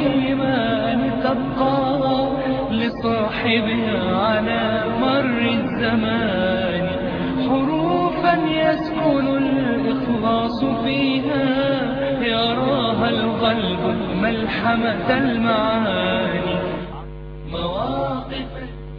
الإيمان تبقى لصاحبها على مر الزمان حروفا يسكن الإخلاص فيها يراها القلب ملحمة المعاني مواقف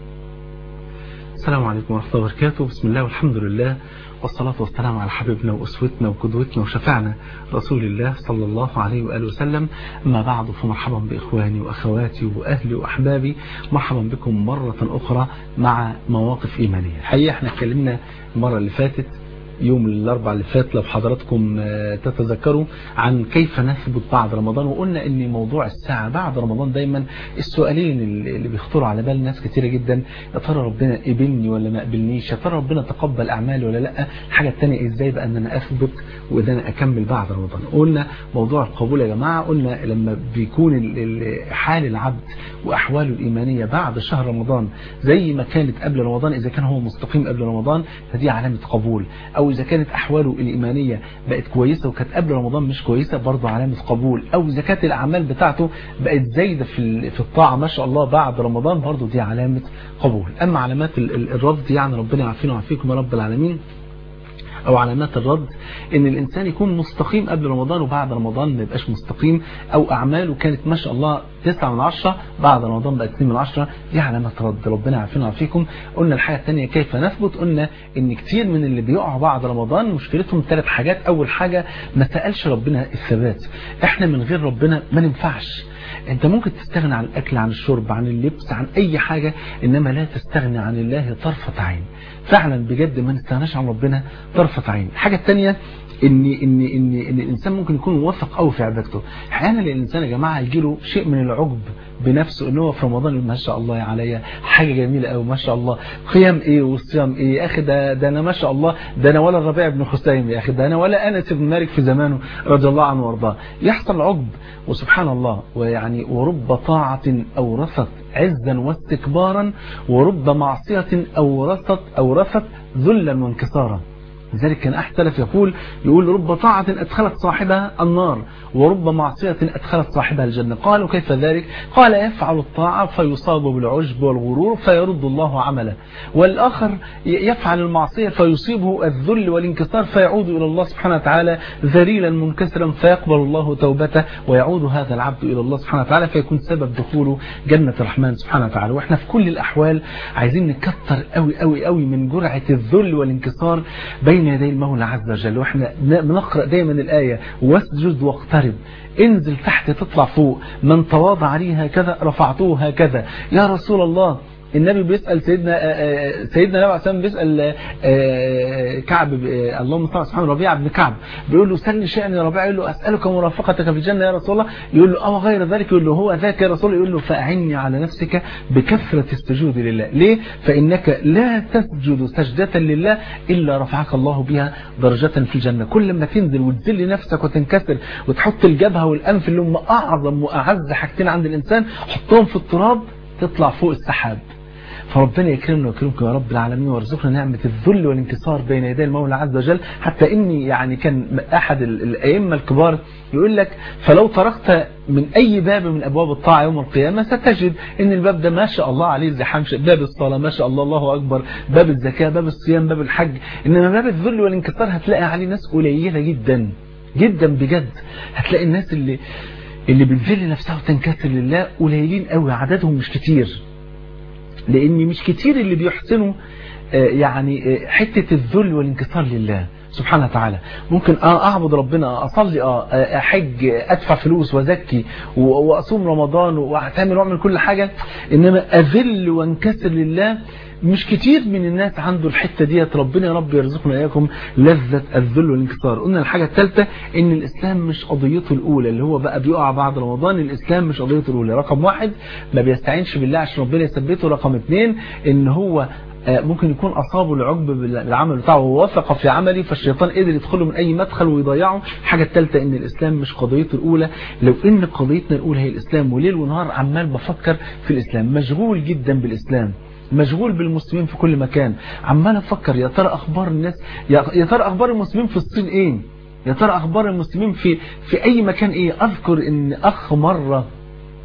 السلام عليكم ورحمة الله وبركاته بسم الله والحمد لله والصلاة والسلام على حبيبنا وأسوتنا وقدوتنا وشفعنا رسول الله صلى الله عليه وآله وسلم أما بعد فمرحبا بإخواني وأخواتي وأهلي وأحبابي مرحبا بكم مرة أخرى مع مواقف إيمانية الحقيقة احنا اتكلمنا المرة اللي فاتت يوم الأربع اللي فات لو حضراتكم تتذكروا عن كيف نثبت بعد رمضان وقلنا ان موضوع الساعة بعد رمضان دايما السؤالين اللي بيخطروا على بال ناس كتيرة جدا يا ترى ربنا قبلني ولا ما قبلنيش يا ترى ربنا تقبل أعمالي ولا لا الحاجة الثانيه ازاي بقى ان انا اثبت وان انا اكمل بعد رمضان قلنا موضوع القبول يا جماعة قلنا لما بيكون حال العبد وأحواله الإيمانية بعد شهر رمضان زي ما كانت قبل رمضان إذا كان هو مستقيم قبل رمضان فدي علامة قبول أو إذا كانت أحواله الإيمانية بقت كويسة وكانت قبل رمضان مش كويسة برضه علامة قبول أو إذا كانت الأعمال بتاعته بقت زايدة في في الطاعة ما شاء الله بعد رمضان برضه دي علامة قبول أما علامات الرفض يعني ربنا يعافينا ويعافيكم يا رب العالمين او علامات الرد ان الانسان يكون مستقيم قبل رمضان وبعد رمضان ما يبقاش مستقيم او اعماله كانت ما شاء الله 9 من 10 بعد رمضان بقت 2 من 10 دي علامات رد ربنا يعافينا ويعافيكم قلنا الحاجه الثانيه كيف نثبت قلنا ان كتير من اللي بيقعوا بعد رمضان مشكلتهم ثلاث حاجات اول حاجه ما سالش ربنا الثبات احنا من غير ربنا ما ننفعش انت ممكن تستغني عن الاكل عن الشرب عن اللبس عن اي حاجة انما لا تستغني عن الله طرفة عين فعلا بجد ما نستغناش عن ربنا طرفة عين الحاجة الثانيه ان ان ان ان الانسان ممكن يكون موفق قوي في عبادته احيانا الانسان يا جماعه يجي له شيء من العجب بنفسه ان هو في رمضان ما شاء الله عليا حاجه جميله قوي ما شاء الله قيام ايه وصيام ايه يا اخي ده ده انا ما شاء الله ده انا ولا الربيع بن خثيم يا اخي ده انا ولا انس بن مالك في زمانه رضي الله عنه وارضاه يحصل عجب وسبحان الله ويعني ورب طاعه اورثت عزا واستكبارا ورب معصيه اورثت اورثت ذلا وانكسارا لذلك كان أحتلف يقول يقول رب طاعة أدخلت صاحبها النار ورب معصية أدخلت صاحبها الجنة قالوا كيف ذلك قال يفعل الطاعة فيصاب بالعجب والغرور فيرد الله عمله والآخر يفعل المعصية فيصيبه الذل والانكسار فيعود إلى الله سبحانه وتعالى ذليلا منكسرا فيقبل الله توبته ويعود هذا العبد إلى الله سبحانه وتعالى فيكون سبب دخوله جنة الرحمن سبحانه وتعالى وإحنا في كل الأحوال عايزين نكتر قوي قوي قوي من جرعة الذل والانكسار بين بين يدي المولى عز وجل واحنا بنقرأ دايما الآية واسجد واقترب انزل تحت تطلع فوق من تواضع لي هكذا رفعته هكذا يا رسول الله النبي بيسأل سيدنا سيدنا النبي عليه الصلاه بيسأل كعب اللهم صل على سبحانه ربيعه بن كعب بيقول له سلني شأن يا ربيعه يقول له أسألك مرافقتك في الجنة يا رسول الله يقول له أو غير ذلك يقول له هو ذاك يا رسول الله يقول له فأعني على نفسك بكثرة السجود لله ليه فإنك لا تسجد سجدة لله إلا رفعك الله بها درجة في الجنة كل ما تنزل وتذل نفسك وتنكسر وتحط الجبهة والأنف اللي هم أعظم وأعز حاجتين عند الإنسان حطهم في التراب تطلع فوق السحاب فربنا يكرمنا ويكرمكم يا رب العالمين ويرزقنا نعمة الذل والانكسار بين يدي المولى عز وجل حتى إني يعني كان أحد الأئمة الكبار يقول لك فلو تركت من أي باب من أبواب الطاعة يوم القيامة ستجد إن الباب ده ما شاء الله عليه زحام باب الصلاة ما شاء الله الله أكبر باب الزكاة باب الصيام باب الحج إنما باب الذل والانكسار هتلاقي عليه ناس قليلة جدا جدا بجد هتلاقي الناس اللي اللي بتذل نفسها وتنكسر لله قليلين قوي عددهم مش كتير لان مش كتير اللي بيحسنوا يعني حتة الذل والانكسار لله سبحانه وتعالى ممكن اه اعبد ربنا اصلي اه احج ادفع فلوس وازكي واصوم رمضان واعتمر واعمل كل حاجة انما اذل وانكسر لله مش كتير من الناس عنده الحتة ديت ربنا يا رب يرزقنا اياكم لذة الذل والانكسار قلنا الحاجة الثالثة ان الاسلام مش قضيته الاولى اللي هو بقى بيقع بعد رمضان الاسلام مش قضيته الاولى رقم واحد ما بيستعينش بالله عشان ربنا يثبته رقم اثنين ان هو ممكن يكون أصابه العجب بالعمل بتاعه ووثق في عمله فالشيطان قدر يدخله من أي مدخل ويضيعه الحاجة الثالثة إن الإسلام مش قضيته الأولى لو إن قضيتنا الأولى هي الإسلام وليل ونهار عمال بفكر في الإسلام مشغول جدا بالإسلام مشغول بالمسلمين في كل مكان عمال افكر يا ترى اخبار الناس يا ترى اخبار المسلمين في الصين ايه يا ترى اخبار المسلمين في في اي مكان ايه اذكر ان اخ مره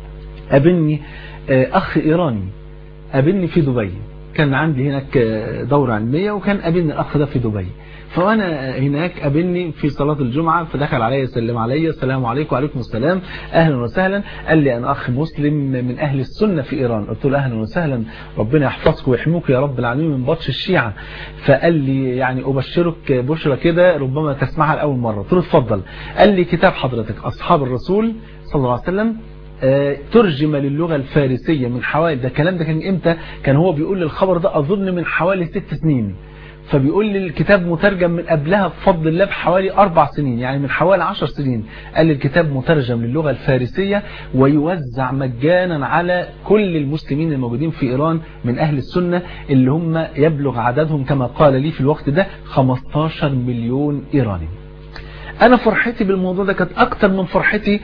قابلني اخ ايراني قابلني في دبي كان عندي هناك دورة علمية وكان قابلني الاخ ده في دبي فانا هناك قابلني في صلاة الجمعة فدخل علي يسلم علي السلام عليكم وعليكم السلام اهلا وسهلا قال لي انا اخ مسلم من اهل السنة في ايران قلت له اهلا وسهلا ربنا يحفظك ويحموك يا رب العالمين من بطش الشيعة فقال لي يعني ابشرك بشرى كده ربما تسمعها لاول مرة قلت له اتفضل قال لي كتاب حضرتك اصحاب الرسول صلى الله عليه وسلم ترجم للغة الفارسية من حوالي ده الكلام ده كان امتى كان هو بيقول لي الخبر ده اظن من حوالي ست سنين فبيقول لي الكتاب مترجم من قبلها بفضل الله بحوالي أربع سنين يعني من حوالي عشر سنين قال لي الكتاب مترجم للغة الفارسية ويوزع مجانا على كل المسلمين الموجودين في إيران من أهل السنة اللي هم يبلغ عددهم كما قال لي في الوقت ده 15 مليون إيراني انا فرحتي بالموضوع ده كانت اكتر من فرحتي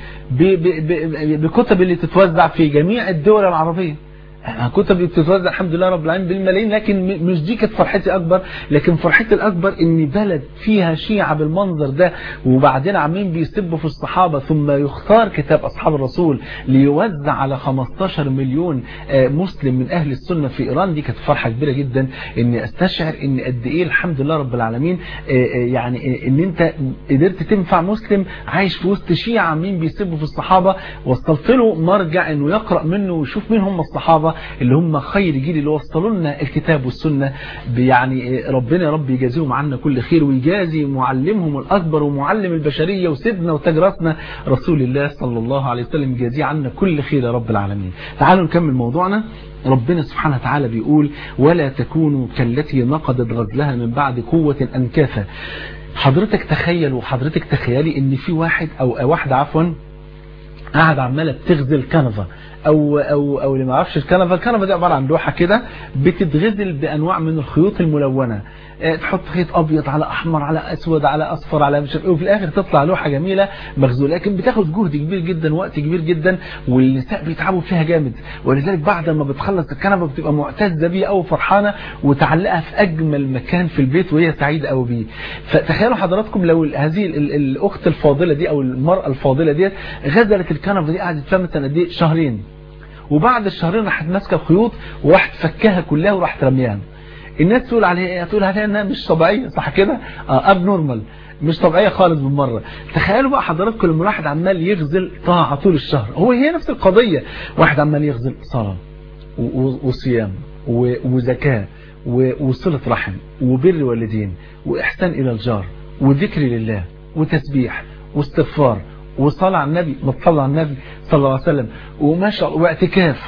بكتب اللي تتوزع في جميع الدول العربية كتب بتتوزع الحمد لله رب العالمين بالملايين لكن مش دي كانت فرحتي اكبر لكن فرحتي الاكبر ان بلد فيها شيعة بالمنظر ده وبعدين عاملين بيسبوا في الصحابة ثم يختار كتاب اصحاب الرسول ليوزع على 15 مليون مسلم من اهل السنة في ايران دي كانت فرحة كبيرة جدا اني استشعر ان قد ايه الحمد لله رب العالمين يعني ان انت قدرت تنفع مسلم عايش في وسط شيعة عاملين بيسبوا في الصحابة وصلت له مرجع انه يقرأ منه ويشوف مين هم الصحابة اللي هم خير جيل اللي وصلوا لنا الكتاب والسنة يعني ربنا يا رب يجازيهم عنا كل خير ويجازي معلمهم الأكبر ومعلم البشرية وسيدنا وتاج راسنا رسول الله صلى الله عليه وسلم يجازي عنا كل خير يا رب العالمين تعالوا نكمل موضوعنا ربنا سبحانه وتعالى بيقول ولا تكونوا كالتي نقضت غزلها من بعد قوة أنكافة حضرتك تخيل وحضرتك تخيلي ان في واحد او واحدة عفوا قاعد عمالة بتغزل كنفة او او او اللي ما يعرفش الكنفه الكنفه دي عباره عن لوحه كده بتتغزل بانواع من الخيوط الملونه تحط خيط ابيض على احمر على اسود على اصفر على مش وفي الاخر تطلع لوحه جميله مغزوله لكن بتاخد جهد كبير جدا وقت كبير جدا والنساء بيتعبوا فيها جامد ولذلك بعد ما بتخلص الكنفه بتبقى معتزه بيها او فرحانه وتعلقها في اجمل مكان في البيت وهي سعيده قوي بيه فتخيلوا حضراتكم لو هذه الاخت الفاضله دي او المراه الفاضله دي غزلت الكنفه دي قعدت فيها مثلا قد ايه شهرين وبعد الشهرين راحت ماسكه الخيوط وراحت فكها كلها وراحت رميها الناس تقول عليها تقول عليها انها مش طبيعيه صح كده اه اب نورمال مش طبيعيه خالص بالمره تخيلوا بقى حضراتكم لما واحد عمال يغزل طاعه طول الشهر هو هي نفس القضيه واحد عمال يغزل صلاه وصيام وزكاه وصله رحم وبر والدين واحسان الى الجار وذكر لله وتسبيح واستغفار وصلاة على النبي ما تصلى على النبي صلى الله عليه وسلم وما شاء الله واعتكاف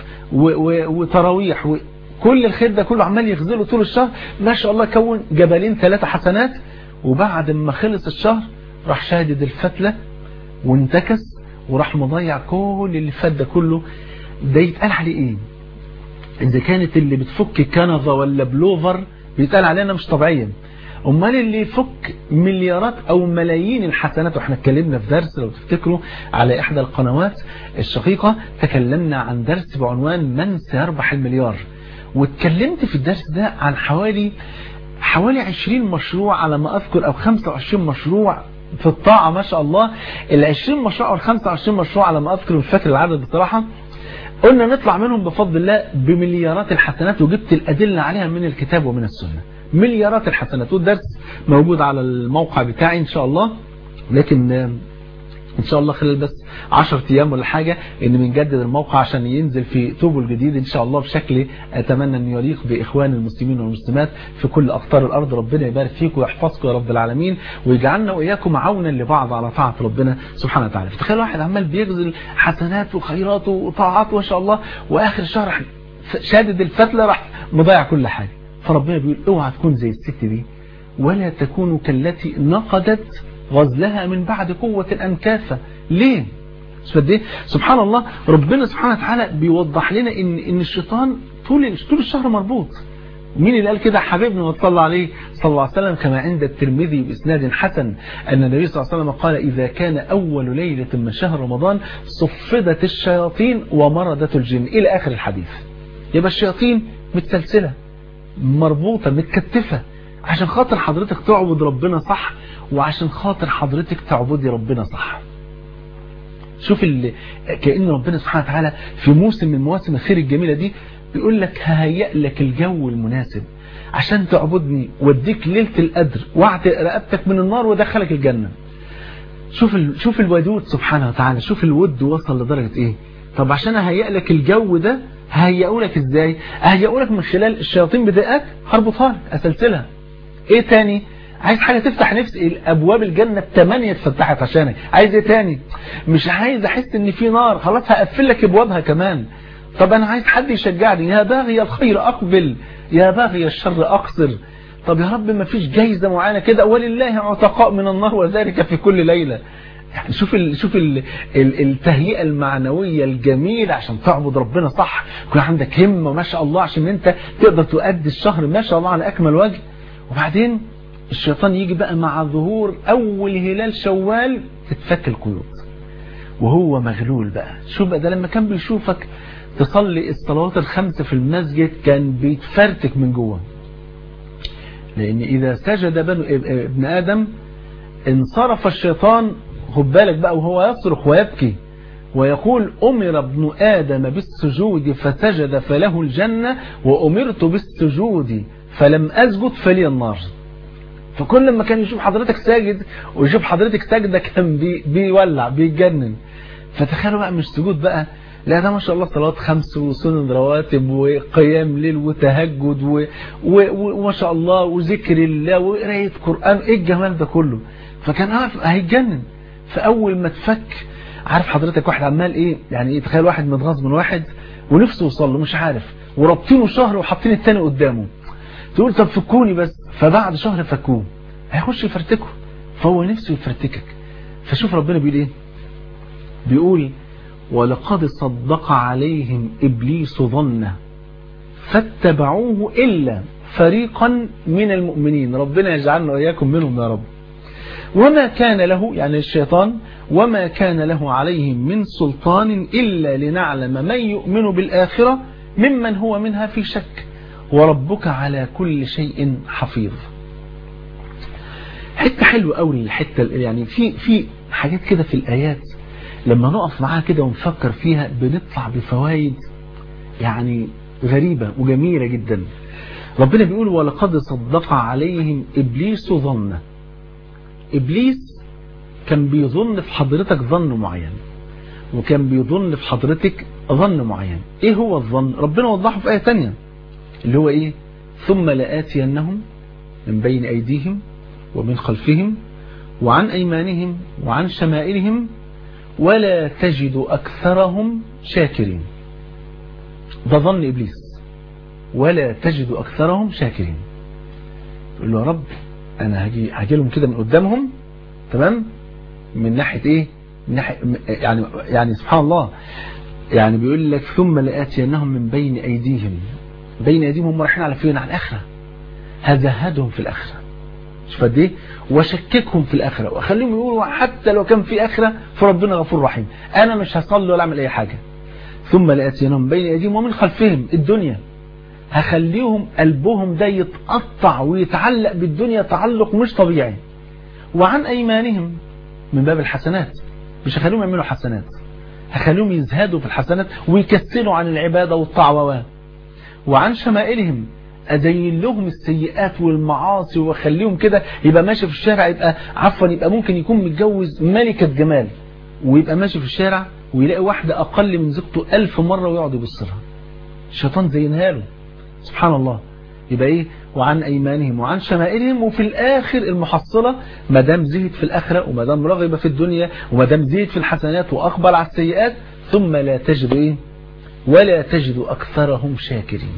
وتراويح كل الخير ده كله عمال يغزله طول الشهر ما شاء الله كون جبلين ثلاثة حسنات وبعد ما خلص الشهر راح شادد الفتلة وانتكس وراح مضيع كل اللي فات ده كله ده يتقال عليه ايه اذا كانت اللي بتفك كنفة ولا بلوفر بيتقال علينا مش طبيعية امال اللي يفك مليارات او ملايين الحسنات واحنا اتكلمنا في درس لو تفتكروا على احدى القنوات الشقيقة تكلمنا عن درس بعنوان من سيربح المليار واتكلمت في الدرس ده عن حوالي حوالي 20 مشروع على ما اذكر او 25 مشروع في الطاعة ما شاء الله ال 20 مشروع او ال 25 مشروع على ما اذكر مش فاكر العدد بصراحة قلنا نطلع منهم بفضل الله بمليارات الحسنات وجبت الادلة عليها من الكتاب ومن السنة مليارات الحسنات والدرس موجود على الموقع بتاعي ان شاء الله لكن ان شاء الله خلال بس 10 ايام ولا حاجة ان بنجدد الموقع عشان ينزل في توبه الجديد ان شاء الله بشكل اتمنى ان يليق باخوان المسلمين والمسلمات في كل اقطار الارض ربنا يبارك فيكم ويحفظكم يا رب العالمين ويجعلنا واياكم عونا لبعض على طاعة ربنا سبحانه وتعالى فتخيل واحد عمال بيغزل حسنات وخيرات وطاعات ما شاء الله واخر الشهر شادد الفتلة راح مضيع كل حاجة فربنا بيقول اوعى تكون زي الست دي ولا تكونوا كالتي نقدت غزلها من بعد قوة أنكافة ليه سبحان الله ربنا سبحانه وتعالى بيوضح لنا ان ان الشيطان طول طول الشهر مربوط مين اللي قال كده حبيبنا وصلى عليه صلى الله عليه وسلم كما عند الترمذي بإسناد حسن أن النبي صلى الله عليه وسلم قال إذا كان أول ليلة من شهر رمضان صفدت الشياطين ومرضت الجن إلى آخر الحديث يبقى الشياطين متسلسلة مربوطة متكتفة عشان خاطر حضرتك تعبد ربنا صح وعشان خاطر حضرتك تعبدي ربنا صح شوف ال... كأن ربنا سبحانه وتعالى في موسم من مواسم الخير الجميلة دي بيقول لك ههيئ لك الجو المناسب عشان تعبدني واديك ليلة القدر واعتق رقبتك من النار وادخلك الجنة شوف ال... شوف الودود سبحانه وتعالى شوف الود وصل لدرجة ايه طب عشان اهيئ لك الجو ده هيئوا لك ازاي هيئوا لك من خلال الشياطين بدقات هربطها لك اسلسلها ايه تاني عايز حاجة تفتح نفسي ابواب الجنة الثمانية اتفتحت عشانك عايز ايه تاني مش عايز احس ان في نار خلاص هقفل لك ابوابها كمان طب انا عايز حد يشجعني يا باغي الخير اقبل يا باغي الشر اقصر طب يا رب ما فيش جايزة معينة كده ولله عتقاء من النار وذلك في كل ليلة يعني شوف ال شوف ال ال التهيئة المعنوية الجميلة عشان تعبد ربنا صح يكون عندك همة ما شاء الله عشان انت تقدر تؤدي الشهر ما شاء الله على اكمل وجه وبعدين الشيطان يجي بقى مع ظهور اول هلال شوال تتفك القيود وهو مغلول بقى شوف بقى ده لما كان بيشوفك تصلي الصلوات الخمسة في المسجد كان بيتفرتك من جوه لان اذا سجد بنو ابن ادم انصرف الشيطان خد بالك بقى وهو يصرخ ويبكي ويقول أمر ابن آدم بالسجود فسجد فله الجنة وأمرت بالسجود فلم أسجد فلي النار فكل ما كان يشوف حضرتك ساجد ويشوف حضرتك ساجدة كان بي بيولع بيتجنن فتخيلوا بقى مش سجود بقى لا ده ما شاء الله صلوات خمس وسنن رواتب وقيام ليل وتهجد و... و... وما شاء الله وذكر الله وقرايه قرآن ايه الجمال ده كله فكان هيتجنن فاول ما تفك عارف حضرتك واحد عمال ايه يعني ايه تخيل واحد متغاظ من واحد ونفسه يوصل له مش عارف ورابطينه شهر وحاطين التاني قدامه تقول طب فكوني بس فبعد شهر فكوه هيخش يفرتكه فهو نفسه يفرتكك فشوف ربنا بيقول ايه بيقول ولقد صدق عليهم ابليس ظنه فاتبعوه الا فريقا من المؤمنين ربنا يجعلنا واياكم منهم يا رب وما كان له يعني الشيطان وما كان له عليهم من سلطان إلا لنعلم من يؤمن بالآخرة ممن هو منها في شك وربك على كل شيء حفيظ حتة حلوة قوي الحتة يعني في في حاجات كده في الآيات لما نقف معاها كده ونفكر فيها بنطلع بفوائد يعني غريبة وجميلة جدا ربنا بيقول ولقد صدق عليهم إبليس ظنه إبليس كان بيظن في حضرتك ظن معين وكان بيظن في حضرتك ظن معين ايه هو الظن ربنا وضحه في آية تانية اللي هو ايه ثم لآتينهم من بين أيديهم ومن خلفهم وعن أيمانهم وعن شمائلهم ولا تجد أكثرهم شاكرين ده ظن إبليس ولا تجد أكثرهم شاكرين يقول له يا رب انا هاجي هاجي لهم كده من قدامهم تمام من ناحيه ايه من ناحيه يعني يعني سبحان الله يعني بيقول لك ثم لاتينهم من بين ايديهم بين ايديهم هم رايحين على فين على الاخره هزهدهم في الاخره شوف قد ايه وشككهم في الاخره واخليهم يقولوا حتى لو كان في اخره فربنا غفور رحيم انا مش هصلي ولا اعمل اي حاجه ثم لاتينهم من بين ايديهم ومن خلفهم الدنيا هخليهم قلبهم ده يتقطع ويتعلق بالدنيا تعلق مش طبيعي وعن أيمانهم من باب الحسنات مش هخليهم يعملوا حسنات هخليهم يزهدوا في الحسنات ويكسلوا عن العبادة والطاعة وعن شمائلهم أزين لهم السيئات والمعاصي واخليهم كده يبقى ماشي في الشارع يبقى عفوا يبقى ممكن يكون متجوز ملكة جمال ويبقى ماشي في الشارع ويلاقي واحدة أقل من زوجته ألف مرة ويقعد يبص لها الشيطان زينها له سبحان الله يبقى ايه وعن ايمانهم وعن شمائلهم وفي الاخر المحصله ما دام زهد في الاخره وما دام رغب في الدنيا وما دام زهد في الحسنات واقبل على السيئات ثم لا تجد ايه ولا تجد اكثرهم شاكرين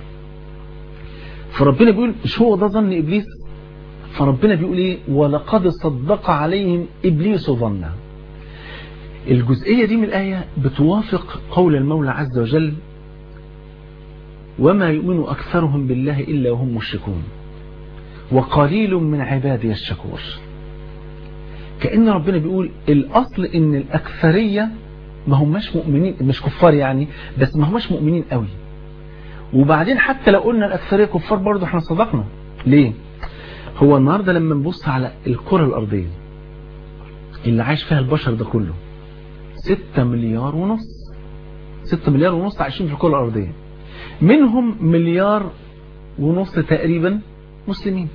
فربنا بيقول مش هو ده ظن ابليس فربنا بيقول ايه ولقد صدق عليهم ابليس ظنه الجزئيه دي من الايه بتوافق قول المولى عز وجل وما يؤمن أكثرهم بالله إلا وهم مشركون وقليل من عبادي الشكور كأن ربنا بيقول الأصل إن الأكثرية ما هماش مؤمنين مش كفار يعني بس ما هماش مؤمنين قوي وبعدين حتى لو قلنا الأكثرية كفار برضه احنا صدقنا ليه هو النهاردة لما نبص على الكرة الأرضية اللي عايش فيها البشر ده كله 6 مليار ونص 6 مليار ونص عايشين في الكرة الأرضية منهم مليار ونص تقريبا مسلمين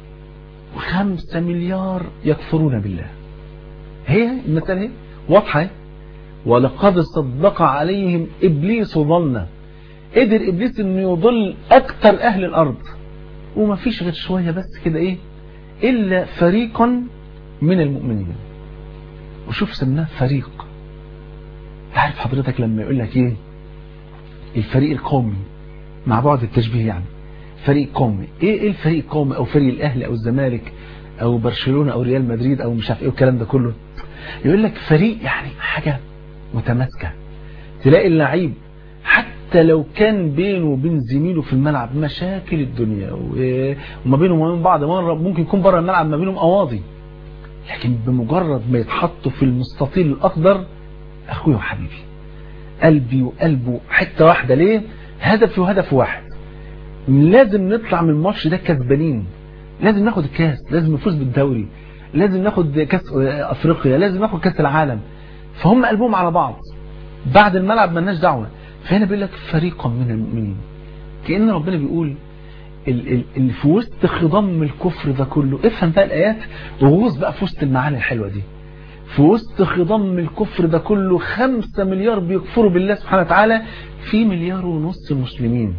وخمسة مليار يكفرون بالله هي المسألة هي واضحة ولقد صدق عليهم إبليس ظنه قدر إبليس أنه يضل أكثر أهل الأرض وما فيش غير شوية بس كده إيه إلا فريقا من المؤمنين وشوف سمناه فريق تعرف حضرتك لما يقول لك إيه الفريق القومي مع بعض التشبيه يعني فريق قومي ايه ايه الفريق القومي او فريق الاهلي او الزمالك او برشلونة او ريال مدريد او مش عارف ايه والكلام ده كله يقول لك فريق يعني حاجة متماسكة تلاقي اللعيب حتى لو كان بينه وبين زميله في الملعب مشاكل الدنيا وما بينهم وبين بعض مرة ممكن يكون بره الملعب ما بينهم قواضي لكن بمجرد ما يتحطوا في المستطيل الاخضر اخويا وحبيبي قلبي وقلبه حتة واحدة ليه هدف وهدف واحد لازم نطلع من الماتش ده كسبانين لازم ناخد الكاس لازم نفوز بالدوري لازم ناخد كاس افريقيا لازم ناخد كاس العالم فهم قلبهم على بعض بعد الملعب ملناش دعوه فهنا بيقول لك فريقا من المؤمنين كأن ربنا بيقول اللي في وسط خضم الكفر ده كله افهم بقى الايات وغوص بقى في وسط المعاني الحلوه دي في وسط خضم الكفر ده كله خمسة مليار بيكفروا بالله سبحانه وتعالى في مليار ونص مسلمين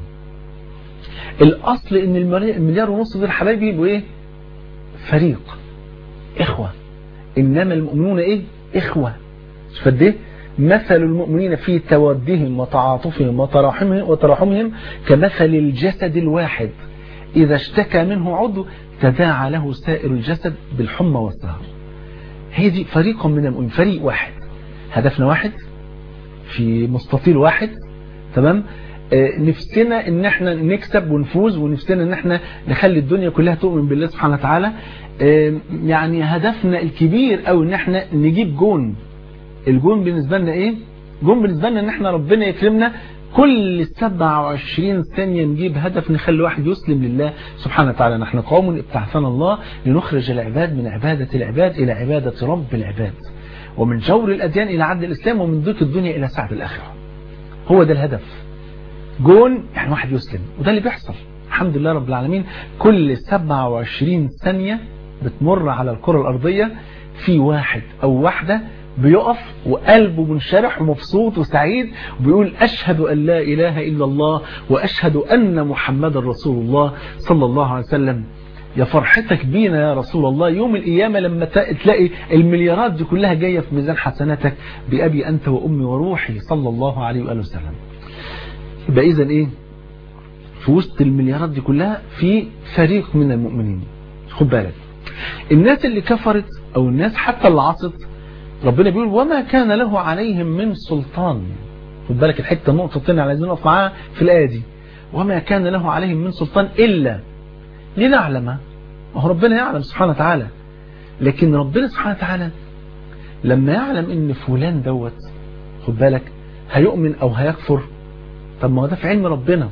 الاصل ان المليار ونص دول حبايبي يبقوا ايه فريق اخوة انما المؤمنون ايه اخوة شوف قد ايه مثل المؤمنين في تودهم وتعاطفهم وتراحمهم وتراحمهم كمثل الجسد الواحد اذا اشتكى منه عضو تداعى له سائر الجسد بالحمى والسهر هي دي فريق من المؤمنين فريق واحد هدفنا واحد في مستطيل واحد تمام نفسنا ان احنا نكسب ونفوز ونفسنا ان احنا نخلي الدنيا كلها تؤمن بالله سبحانه وتعالى يعني هدفنا الكبير او ان احنا نجيب جون الجون بالنسبة لنا ايه جون بالنسبة لنا ان احنا ربنا يكرمنا كل 27 ثانية نجيب هدف نخلي واحد يسلم لله سبحانه وتعالى نحن قوم ابتعثنا الله لنخرج العباد من عبادة العباد إلى عبادة رب العباد ومن جور الأديان إلى عدل الإسلام ومن ضيق الدنيا إلى سعد الآخرة هو ده الهدف جون يعني واحد يسلم وده اللي بيحصل الحمد لله رب العالمين كل 27 ثانية بتمر على الكرة الأرضية في واحد أو واحدة بيقف وقلبه منشرح ومبسوط وسعيد وبيقول أشهد أن لا إله إلا الله وأشهد أن محمد رسول الله صلى الله عليه وسلم يا فرحتك بينا يا رسول الله يوم القيامة لما تلاقي المليارات دي كلها جاية في ميزان حسناتك بأبي أنت وأمي وروحي صلى الله عليه وآله وسلم يبقى إذن إيه في وسط المليارات دي كلها في فريق من المؤمنين خد بالك الناس اللي كفرت أو الناس حتى اللي عصت ربنا بيقول وما كان له عليهم من سلطان خد بالك الحتة نقطتين عايزين نقف معاها في الآية دي وما كان له عليهم من سلطان إلا لنعلم ما هو ربنا يعلم سبحانه وتعالى لكن ربنا سبحانه وتعالى لما يعلم ان فلان دوت خد بالك هيؤمن او هيكفر طب ما هو ده في علم ربنا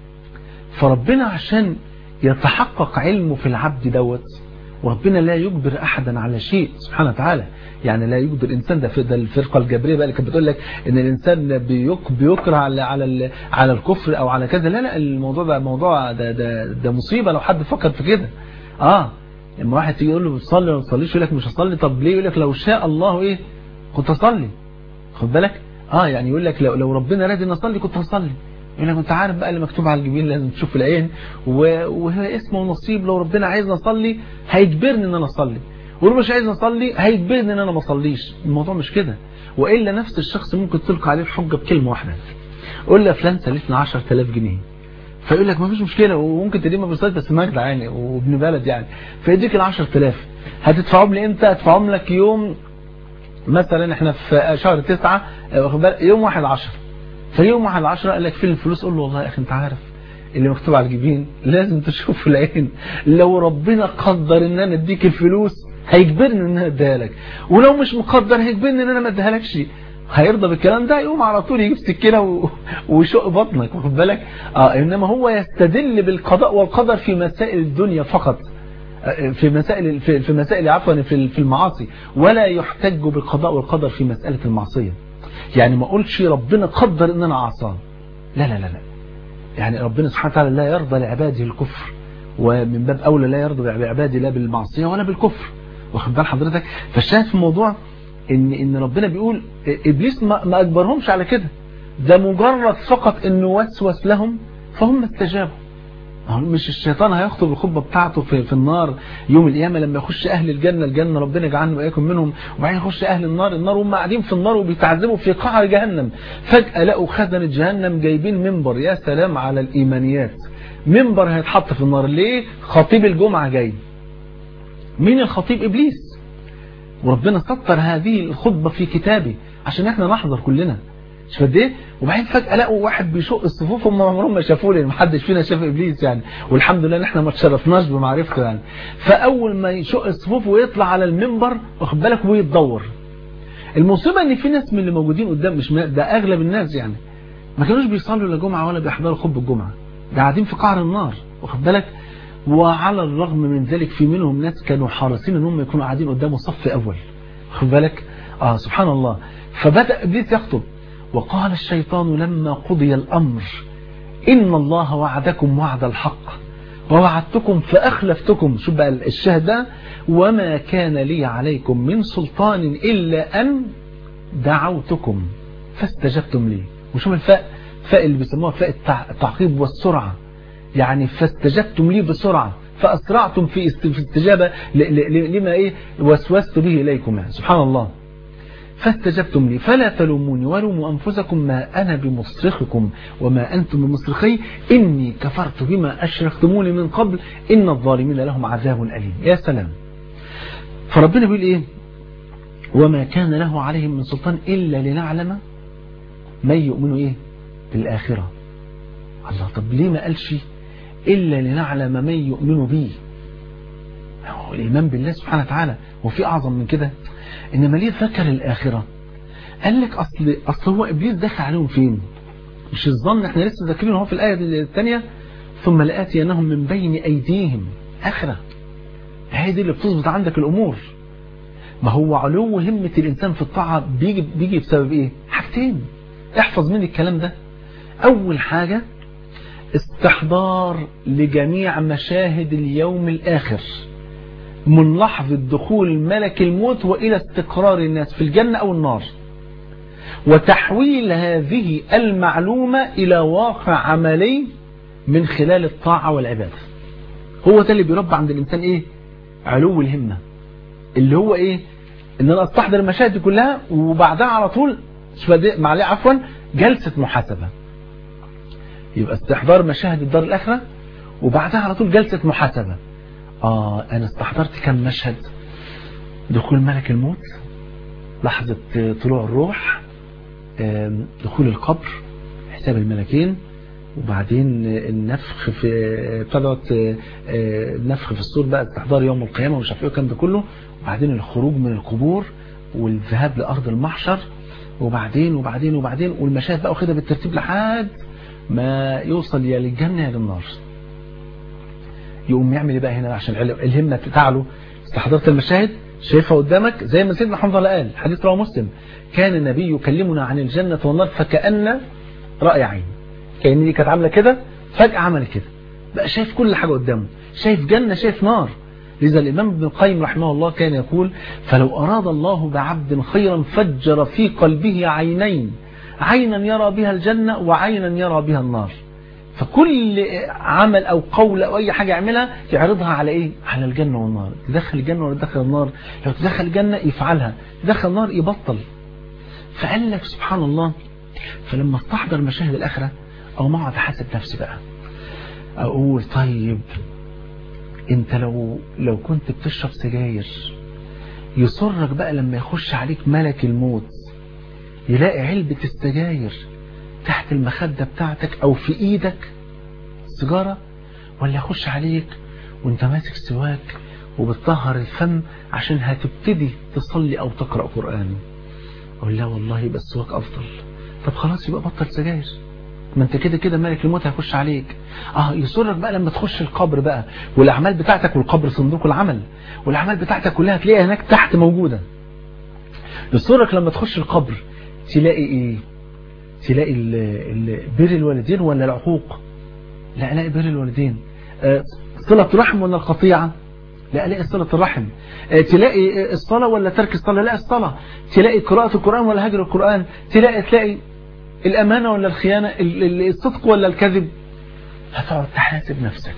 فربنا عشان يتحقق علمه في العبد دوت وربنا لا يجبر احدا على شيء سبحانه وتعالى يعني لا يجبر الانسان ده في ده الفرقه الجبريه بقى اللي كانت بتقول لك ان الانسان بيك بيكره على على على الكفر او على كذا لا لا الموضوع ده موضوع ده ده, ده مصيبه لو حد فكر في كده اه لما واحد تيجي يقول له بتصلي ولا بتصليش يقول لك مش هصلي طب ليه يقول لك لو شاء الله ايه كنت اصلي خد بالك اه يعني يقول لك لو لو ربنا راد ان اصلي كنت هصلي يقول لك انت عارف بقى اللي مكتوب على الجبين لازم تشوف العين وهي اسمه ونصيب لو ربنا عايزني اصلي هيجبرني ان انا اصلي ولو مش عايز اصلي هيجبرني ان انا ما اصليش الموضوع مش كده والا نفس الشخص ممكن تلقى عليه الحجه بكلمه واحده قول له فلان سلفنا 10000 جنيه فيقول لك ما فيش مشكله وممكن تديه ما بيصلي بس مجدع يعني وابن بلد يعني فيديك ال 10000 هتدفعهم لي امتى هدفعهم لك يوم مثلا احنا في شهر 9 يوم 1 10 فيوم 1 10 قال لك فين الفلوس قول له والله يا اخي انت عارف اللي مكتوب على الجبين لازم تشوف العين لو ربنا قدر ان انا اديك الفلوس هيجبرني ان انا اديها لك ولو مش مقدر هيجبرني ان انا ما اديهالكش هيرضى بالكلام ده يقوم على طول يجيب سكينه و... ويشق بطنك واخد بالك اه انما هو يستدل بالقضاء والقدر في مسائل الدنيا فقط في مسائل في مسائل عفوا في في المعاصي ولا يحتج بالقضاء والقدر في مسألة المعصية يعني ما اقولش ربنا قدر ان انا اعصاه لا لا لا لا يعني ربنا سبحانه وتعالى لا يرضى لعباده الكفر ومن باب اولى لا يرضى لعباده لا بالمعصيه ولا بالكفر واخد بال حضرتك فالشاهد في الموضوع ان ان ربنا بيقول ابليس ما, ما اجبرهمش على كده ده مجرد فقط انه وسوس لهم فهم استجابوا مش الشيطان هيخطب الخطبة بتاعته في, في النار يوم القيامة لما يخش أهل الجنة الجنة ربنا يجعلنا وإياكم منهم وبعدين يخش أهل النار النار وهم قاعدين في النار وبيتعذبوا في قعر جهنم فجأة لقوا خزنة جهنم جايبين منبر يا سلام على الإيمانيات منبر هيتحط في النار ليه خطيب الجمعة جاي مين الخطيب إبليس وربنا سطر هذه الخطبة في كتابه عشان احنا نحضر كلنا مش قد ايه وبعدين فجاه لقوا واحد بيشق الصفوف هم عمرهم ما شافوه لان محدش فينا شاف ابليس يعني والحمد لله ان احنا ما تشرفناش بمعرفته يعني فاول ما يشق الصفوف ويطلع على المنبر واخد بالك ويتدور المصيبه ان في ناس من اللي موجودين قدام مش ده اغلب الناس يعني ما كانوش بيصلوا لا جمعه ولا بيحضروا خطبه الجمعه ده قاعدين في قعر النار واخد بالك وعلى الرغم من ذلك في منهم ناس كانوا حريصين ان هم يكونوا قاعدين قدامه صف اول واخد بالك اه سبحان الله فبدا ابليس يخطب وقال الشيطان لما قضي الأمر إن الله وعدكم وعد الحق ووعدتكم فأخلفتكم شو بقى الشهداء وما كان لي عليكم من سلطان إلا أن دعوتكم فاستجبتم لي وشوف الفاء فاء اللي بيسموها فاء التعقيب والسرعة يعني فاستجبتم لي بسرعة فأسرعتم في استجابة لما إيه وسوست به إليكم يعني سبحان الله فاستجبتم لي فلا تلوموني ولوموا أنفسكم ما أنا بمصرخكم وما أنتم بمصرخي إني كفرت بما أشركتموني من قبل إن الظالمين لهم عذاب أليم يا سلام فربنا بيقول إيه وما كان له عليهم من سلطان إلا لنعلم من يؤمن إيه بالآخرة الله طب ليه ما قالش إلا لنعلم من يؤمن بي الإيمان بالله سبحانه وتعالى وفي أعظم من كده إنما ليه ذكر الآخرة قال لك أصل, أصل هو إبليس دخل عليهم فين مش الظن احنا لسه ذاكرين هو في الآية الثانية ثم لآتينهم من بين أيديهم آخرة هي دي اللي بتظبط عندك الأمور ما هو علو همة الإنسان في الطاعة بيجي, بيجي بسبب إيه حاجتين احفظ مني الكلام ده أول حاجة استحضار لجميع مشاهد اليوم الآخر من لحظة دخول ملك الموت وإلى استقرار الناس في الجنة أو النار وتحويل هذه المعلومة إلى واقع عملي من خلال الطاعة والعبادة هو ده اللي بيربى عند الإنسان إيه علو الهمة اللي هو إيه إن أنا أستحضر المشاهد دي كلها وبعدها على طول معليه عفوا جلسة محاسبة يبقى استحضار مشاهد الدار الآخرة وبعدها على طول جلسة محاسبة آه أنا استحضرت كم مشهد دخول ملك الموت لحظة طلوع الروح دخول القبر حساب الملكين وبعدين النفخ في ابتدت النفخ في الصور بقى استحضار يوم القيامة ومش عارف ايه الكلام ده كله وبعدين الخروج من القبور والذهاب لأرض المحشر وبعدين وبعدين وبعدين والمشاهد بقى واخدها بالترتيب لحد ما يوصل يا للجنة يا للنار يقوم يعمل ايه بقى هنا عشان الهمة تعلو استحضرت المشاهد شايفها قدامك زي ما سيدنا حنظله قال حديث رواه مسلم كان النبي يكلمنا عن الجنة والنار فكأن رأي عين كأن دي كانت عاملة كده فجأة عمل كده بقى شايف كل حاجة قدامه شايف جنة شايف نار لذا الإمام ابن القيم رحمه الله كان يقول فلو أراد الله بعبد خيرا فجر في قلبه عينين عينا يرى بها الجنة وعينا يرى بها النار فكل عمل أو قول أو أي حاجة يعملها يعرضها على إيه على الجنة والنار تدخل الجنة ولا تدخل النار لو تدخل الجنة يفعلها تدخل النار يبطل فقال لك سبحان الله فلما استحضر مشاهد الآخرة أو ما اقعد احاسب نفسي بقى أقول طيب انت لو لو كنت بتشرب سجاير يصرك بقى لما يخش عليك ملك الموت يلاقي علبة السجاير تحت المخدة بتاعتك او في ايدك سيجارة ولا يخش عليك وانت ماسك سواك وبتطهر الفم عشان هتبتدي تصلي او تقرأ قرآن اقول لا والله يبقى السواك افضل طب خلاص يبقى بطل سجاير ما انت كده كده ملك الموت هيخش عليك اه يسرك بقى لما تخش القبر بقى والاعمال بتاعتك والقبر صندوق العمل والاعمال بتاعتك كلها هتلاقيها هناك تحت موجودة يسرك لما تخش القبر تلاقي ايه تلاقي ال- ال- بر الوالدين ولا العقوق لا الاقي بر الوالدين آه، صلة رحم ولا القطيعة لا الاقي صلة الرحم آه، تلاقي آه، الصلاة ولا ترك الصلاة لا الصلاة تلاقي قراءة القرآن ولا هجر القرآن تلاقي تلاقي الأمانة ولا الخيانة ال- ال- الصدق ولا الكذب هتقعد تحاسب نفسك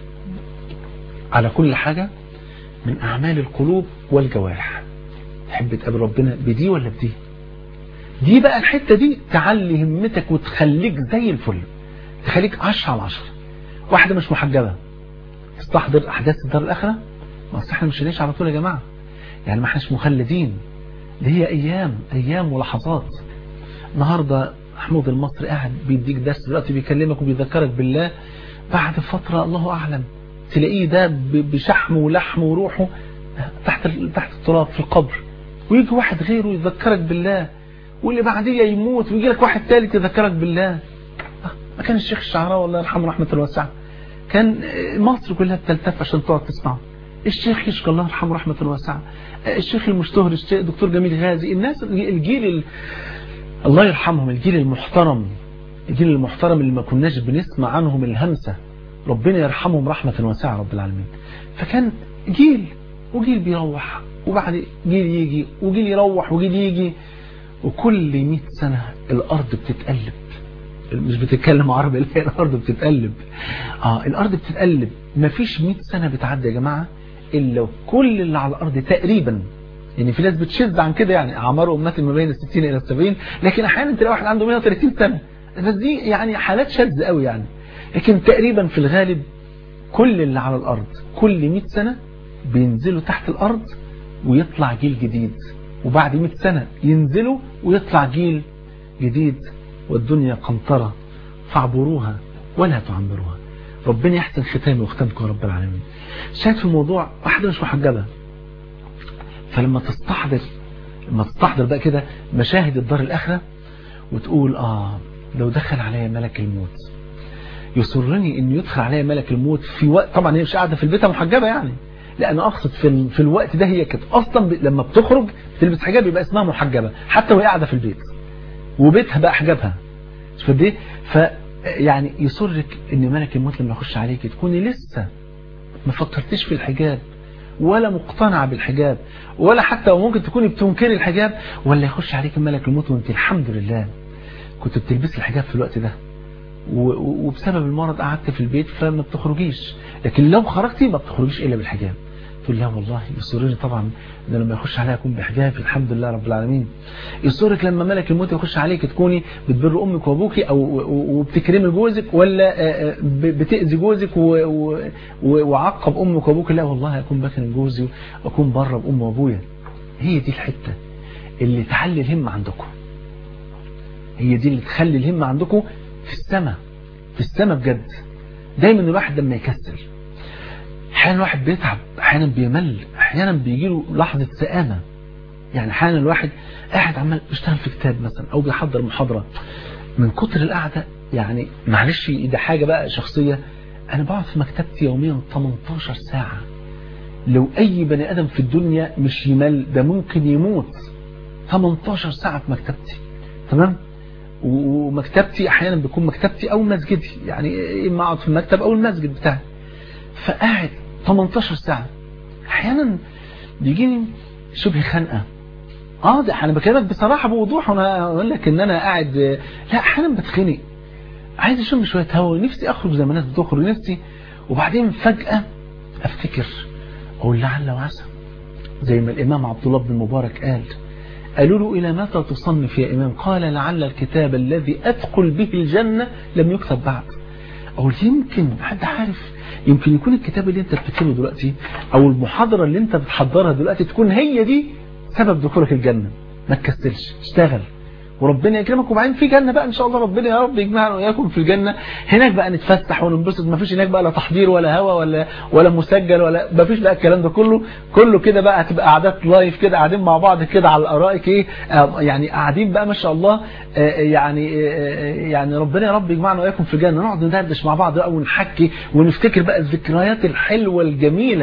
على كل حاجة من أعمال القلوب والجوارح تحب تقابل ربنا بدي ولا بدي دي بقى الحتة دي تعلي همتك وتخليك زي الفل تخليك عشرة على عشرة واحدة مش محجبة تستحضر أحداث الدار الآخرة ما أصل احنا مش هنعيش على طول يا جماعة يعني ما احناش مخلدين دي هي أيام أيام ولحظات النهاردة محمود المصري قاعد بيديك درس دلوقتي بيكلمك وبيذكرك بالله بعد فترة الله أعلم تلاقيه ده ب- بشحمه ولحمه وروحه تحت ال- تحت التراب في القبر ويجي واحد غيره يذكرك بالله واللي بعديه يموت ويجي لك واحد ثالث يذكرك بالله آه، ما كان الشيخ الشعراوي الله يرحمه رحمة الواسعة كان آه، مصر كلها بتلتف عشان تقعد تسمعه الشيخ يشكى الله يرحمه رحمة الواسعة آه، الشيخ المشتهر الشيخ دكتور جميل غازي الناس الجيل ال... الله يرحمهم الجيل المحترم الجيل المحترم اللي ما كناش بنسمع عنهم الهمسة ربنا يرحمهم رحمة واسعة رب العالمين فكان جيل وجيل بيروح وبعد جيل يجي وجيل يروح وجيل يجي وكل 100 سنة الأرض بتتقلب مش بتتكلم عربي لا الأرض بتتقلب آه الأرض بتتقلب مفيش 100 سنة بتعدي يا جماعة إلا كل اللي على الأرض تقريبا يعني في ناس بتشذ عن كده يعني أعمار أمتي ما بين الستين إلى السبعين لكن أحيانا تلاقي واحد عنده 130 سنة بس دي يعني حالات شاذة قوي يعني لكن تقريبا في الغالب كل اللي على الأرض كل 100 سنة بينزلوا تحت الأرض ويطلع جيل جديد وبعد 100 سنة ينزلوا ويطلع جيل جديد والدنيا قنطرة فاعبروها ولا تعمروها ربنا يحسن ختامي واختامكم يا رب العالمين شايف في الموضوع واحدة مش محجبة فلما تستحضر لما تستحضر بقى كده مشاهد الدار الآخرة وتقول آه لو دخل عليا ملك الموت يسرني ان يدخل عليا ملك الموت في وقت طبعا هي مش قاعده في البيت محجبه يعني لا انا اقصد في ال- في الوقت ده هي كانت اصلا ب... لما بتخرج تلبس حجاب يبقى اسمها محجبه حتى وهي قاعده في البيت وبيتها بقى حجابها مش قد ايه ف يعني يسرك ان ملك الموت لما يخش عليك تكوني لسه ما فكرتيش في الحجاب ولا مقتنعة بالحجاب ولا حتى وممكن تكوني بتنكري الحجاب ولا يخش عليك ملك الموت وانت الحمد لله كنت بتلبسي الحجاب في الوقت ده و- و- وبسبب المرض قعدت في البيت فما بتخرجيش لكن لو خرجتي ما بتخرجيش الا بالحجاب تقول لا والله يسرني طبعا ان لما يخش عليا اكون بحجاب الحمد لله رب العالمين يسرك لما ملك الموت يخش عليك تكوني بتبر امك وابوك او و- وبتكرمي جوزك ولا آه، آه، ب- بتاذي جوزك و- و- و- وعقب امك وابوك لا والله اكون بكرم جوزي واكون بره بام وابويا هي دي الحته اللي تعلي الهمه عندكم هي دي اللي تخلي الهمه عندكم في السماء في السماء بجد دايما الواحد لما يكسل احيانا الواحد بيتعب احيانا بيمل احيانا بيجي له لحظه سآمه يعني احيانا الواحد قاعد عمال بيشتغل في كتاب مثلا او بيحضر محاضره من كتر القعده يعني معلش ده حاجه بقى شخصيه انا بقعد في مكتبتي يوميا 18 ساعه لو اي بني ادم في الدنيا مش يمل ده ممكن يموت 18 ساعه في مكتبتي تمام ومكتبتي احيانا بيكون مكتبتي او مسجدي يعني اما اقعد في المكتب او المسجد بتاعي فقاعد 18 ساعة احيانا بيجيني شبه خنقة اه ده انا بكلمك بصراحة بوضوح وانا اقول لك ان انا قاعد لا احيانا بتخنق عايز اشم شوية هوا نفسي اخرج زي ما الناس بتخرج نفسي وبعدين فجأة افتكر اقول لعل وعسى زي ما الامام عبد الله بن المبارك قال قالوا له إلى متى تصنف يا إمام قال لعل الكتاب الذي أدخل به الجنة لم يكتب بعد أو يمكن حد عارف يمكن يكون الكتاب اللي انت بتكتبه دلوقتي أو المحاضرة اللي انت بتحضرها دلوقتي تكون هي دي سبب دخولك الجنة ما تكسلش اشتغل وربنا يكرمك وبعدين في جنة بقى ان شاء الله ربنا يا رب يجمعنا واياكم في الجنة هناك بقى نتفسح وننبسط ما فيش هناك بقى لا تحضير ولا هوا ولا ولا مسجل ولا ما فيش بقى الكلام ده كله كله كده بقى هتبقى قعدات لايف كده قاعدين مع بعض كده على الارائك ايه آه يعني قاعدين بقى ما شاء الله آه يعني آه يعني ربنا يا رب يجمعنا واياكم في الجنة نقعد ندردش مع بعض بقى ونحكي ونفتكر بقى الذكريات الحلوة الجميلة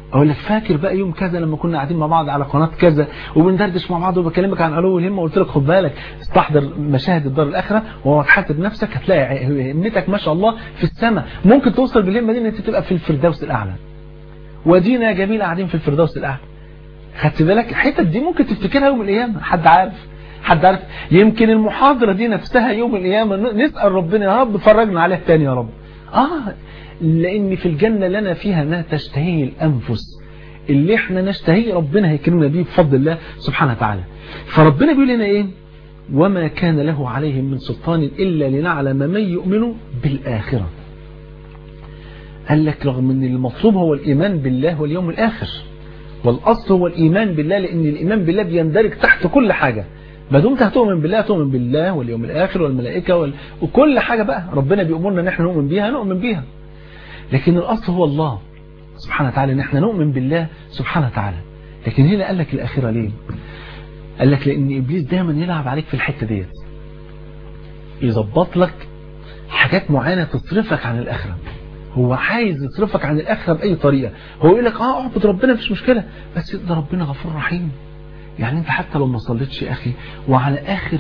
اقول لك فاكر بقى يوم كذا لما كنا قاعدين مع بعض على قناه كذا وبندردش مع بعض وبكلمك عن علو الهمه وقلت لك خد بالك استحضر مشاهد الدار الاخره وهو تحاسب نفسك هتلاقي همتك ما شاء الله في السماء ممكن توصل بالهمه دي ان انت تبقى في الفردوس الاعلى ودينا يا جميل قاعدين في الفردوس الاعلى خدت بالك الحتت دي ممكن تفتكرها يوم القيامه حد عارف حد عارف يمكن المحاضره دي نفسها يوم القيامه نسال ربنا يا رب فرجنا عليها تاني يا رب اه لان في الجنه لنا فيها ما تشتهيه الانفس اللي احنا نشتهيه ربنا هيكرمنا بيه بفضل الله سبحانه وتعالى فربنا بيقول لنا ايه وما كان له عليهم من سلطان الا لنعلم من يؤمن بالاخره قال لك رغم ان المطلوب هو الايمان بالله واليوم الاخر والاصل هو الايمان بالله لان الايمان بالله بيندرج تحت كل حاجه ما دمت هتؤمن بالله تؤمن بالله واليوم الاخر والملائكه وال... وكل حاجه بقى ربنا بيأمرنا ان احنا نؤمن بيها نؤمن بيها لكن الاصل هو الله سبحانه وتعالى ان احنا نؤمن بالله سبحانه وتعالى لكن هنا قال لك الاخره ليه قال لك لان ابليس دايما يلعب عليك في الحته ديت يظبط لك حاجات معينه تصرفك عن الاخره هو عايز يصرفك عن الاخره باي طريقه هو يقول لك اه اعبد ربنا مفيش مشكله بس ده ربنا غفور رحيم يعني انت حتى لو ما صليتش يا اخي وعلى اخر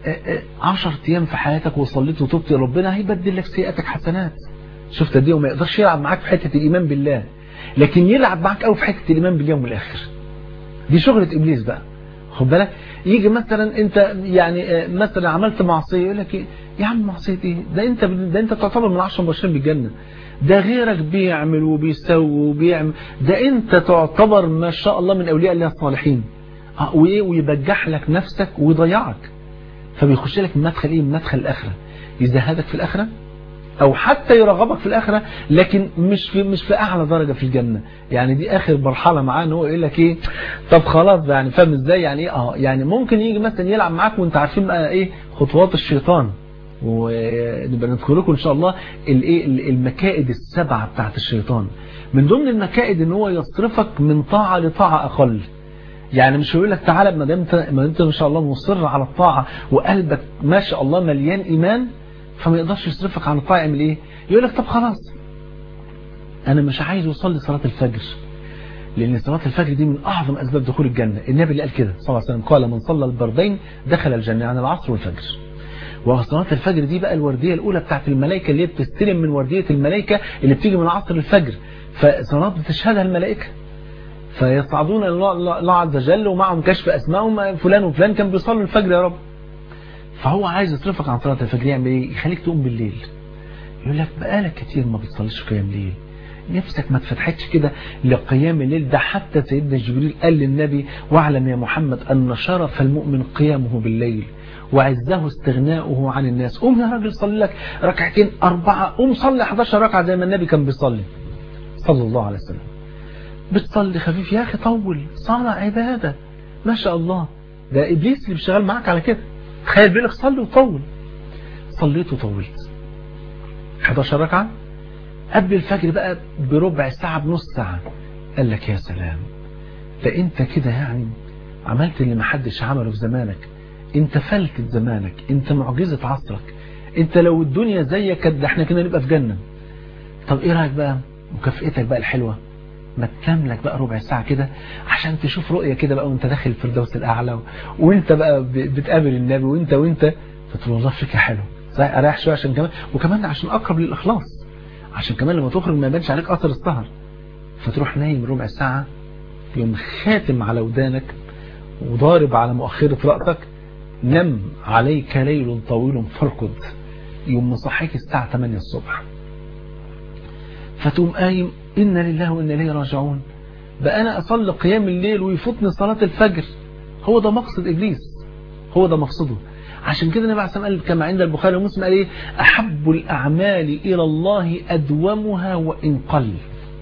عشر ايام في حياتك وصليت وتبت ربنا هيبدل لك سيئاتك حسنات شفت دي وما يقدرش يلعب معاك في حته الايمان بالله لكن يلعب معاك قوي في حته الايمان باليوم الاخر دي شغله ابليس بقى خد بالك يجي مثلا انت يعني مثلا عملت معصيه يقول لك يا عم معصيه ايه ده انت ده انت تعتبر من 10 مبشرين بالجنه ده غيرك بيعمل وبيسوي وبيعمل ده انت تعتبر ما شاء الله من اولياء الله الصالحين اه وايه ويبجح لك نفسك ويضيعك فبيخش لك من مدخل ايه من مدخل الاخره يزهدك في الاخره او حتى يرغبك في الاخره لكن مش في مش في اعلى درجه في الجنه يعني دي اخر مرحله معاه ان هو يقول لك ايه طب خلاص يعني فاهم ازاي يعني ايه اه يعني ممكن يجي مثلا يلعب معاك وانت عارفين بقى ايه خطوات الشيطان ونبقى ندخل لكم ان شاء الله الايه المكائد السبعه بتاعت الشيطان من ضمن المكائد ان هو يصرفك من طاعه لطاعه اقل يعني مش هيقول لك تعالى ما دام انت ما انت ما شاء الله مصر على الطاعه وقلبك ما شاء الله مليان ايمان فما يقدرش يصرفك عن الطاعه يعمل ايه يقول لك طب خلاص انا مش عايز اصلي صلاه الفجر لان صلاه الفجر دي من اعظم اسباب دخول الجنه النبي اللي قال كده صلى الله عليه وسلم قال من صلى البردين دخل الجنه عن العصر والفجر وصلاة الفجر دي بقى الوردية الأولى بتاعت الملائكة اللي هي بتستلم من وردية الملائكة اللي بتيجي من عصر الفجر فصلاة بتشهدها الملائكة فيصعدون الله عز وجل ومعهم كشف أسمائهم فلان وفلان كان بيصلوا الفجر يا رب فهو عايز يصرفك عن صلاة الفجر يعمل ايه يخليك تقوم بالليل يقول لك بقالك كتير ما بتصليش قيام ليل نفسك ما اتفتحتش كده لقيام الليل ده حتى سيدنا جبريل قال للنبي واعلم يا محمد أن شرف المؤمن قيامه بالليل وعزه استغناؤه عن الناس قوم يا راجل صلي لك ركعتين أربعة قوم صلي 11 ركعة زي ما النبي كان بيصلي صلى الله عليه وسلم بتصلي خفيف يا أخي طول صلاة عبادة ما شاء الله ده إبليس اللي بيشتغل معاك على كده تخيل بيقول لك صلي وطول صليت وطولت 11 ركعة قبل الفجر بقى بربع ساعة بنص ساعة قال لك يا سلام ده انت كده يعني عملت اللي محدش عمله في زمانك انت فلتة زمانك انت معجزة عصرك انت لو الدنيا زيك ده احنا كنا نبقى في جنة طب ايه رايك بقى مكافئتك بقى الحلوة ما تنام لك بقى ربع ساعة كده عشان تشوف رؤية كده بقى وانت داخل الفردوس الأعلى وانت بقى بتقابل النبي وانت وانت فتقول والله فكرة حلوة صحيح اريح شوية عشان كمان وكمان عشان اقرب للإخلاص عشان كمان لما تخرج ما يبانش عليك أثر السهر فتروح نايم ربع ساعة يوم خاتم على ودانك وضارب على مؤخرة رأسك نم عليك ليل طويل فارقد يوم مصحيك الساعة 8 الصبح فتقوم قايم إن لله وإن إليه راجعون بقى أنا أصلي قيام الليل ويفوتني صلاة الفجر هو ده مقصد إبليس هو ده مقصده عشان كده النبي عليه الصلاه والسلام كما عند البخاري ومسلم قال ايه احب الاعمال الى الله ادومها وان قل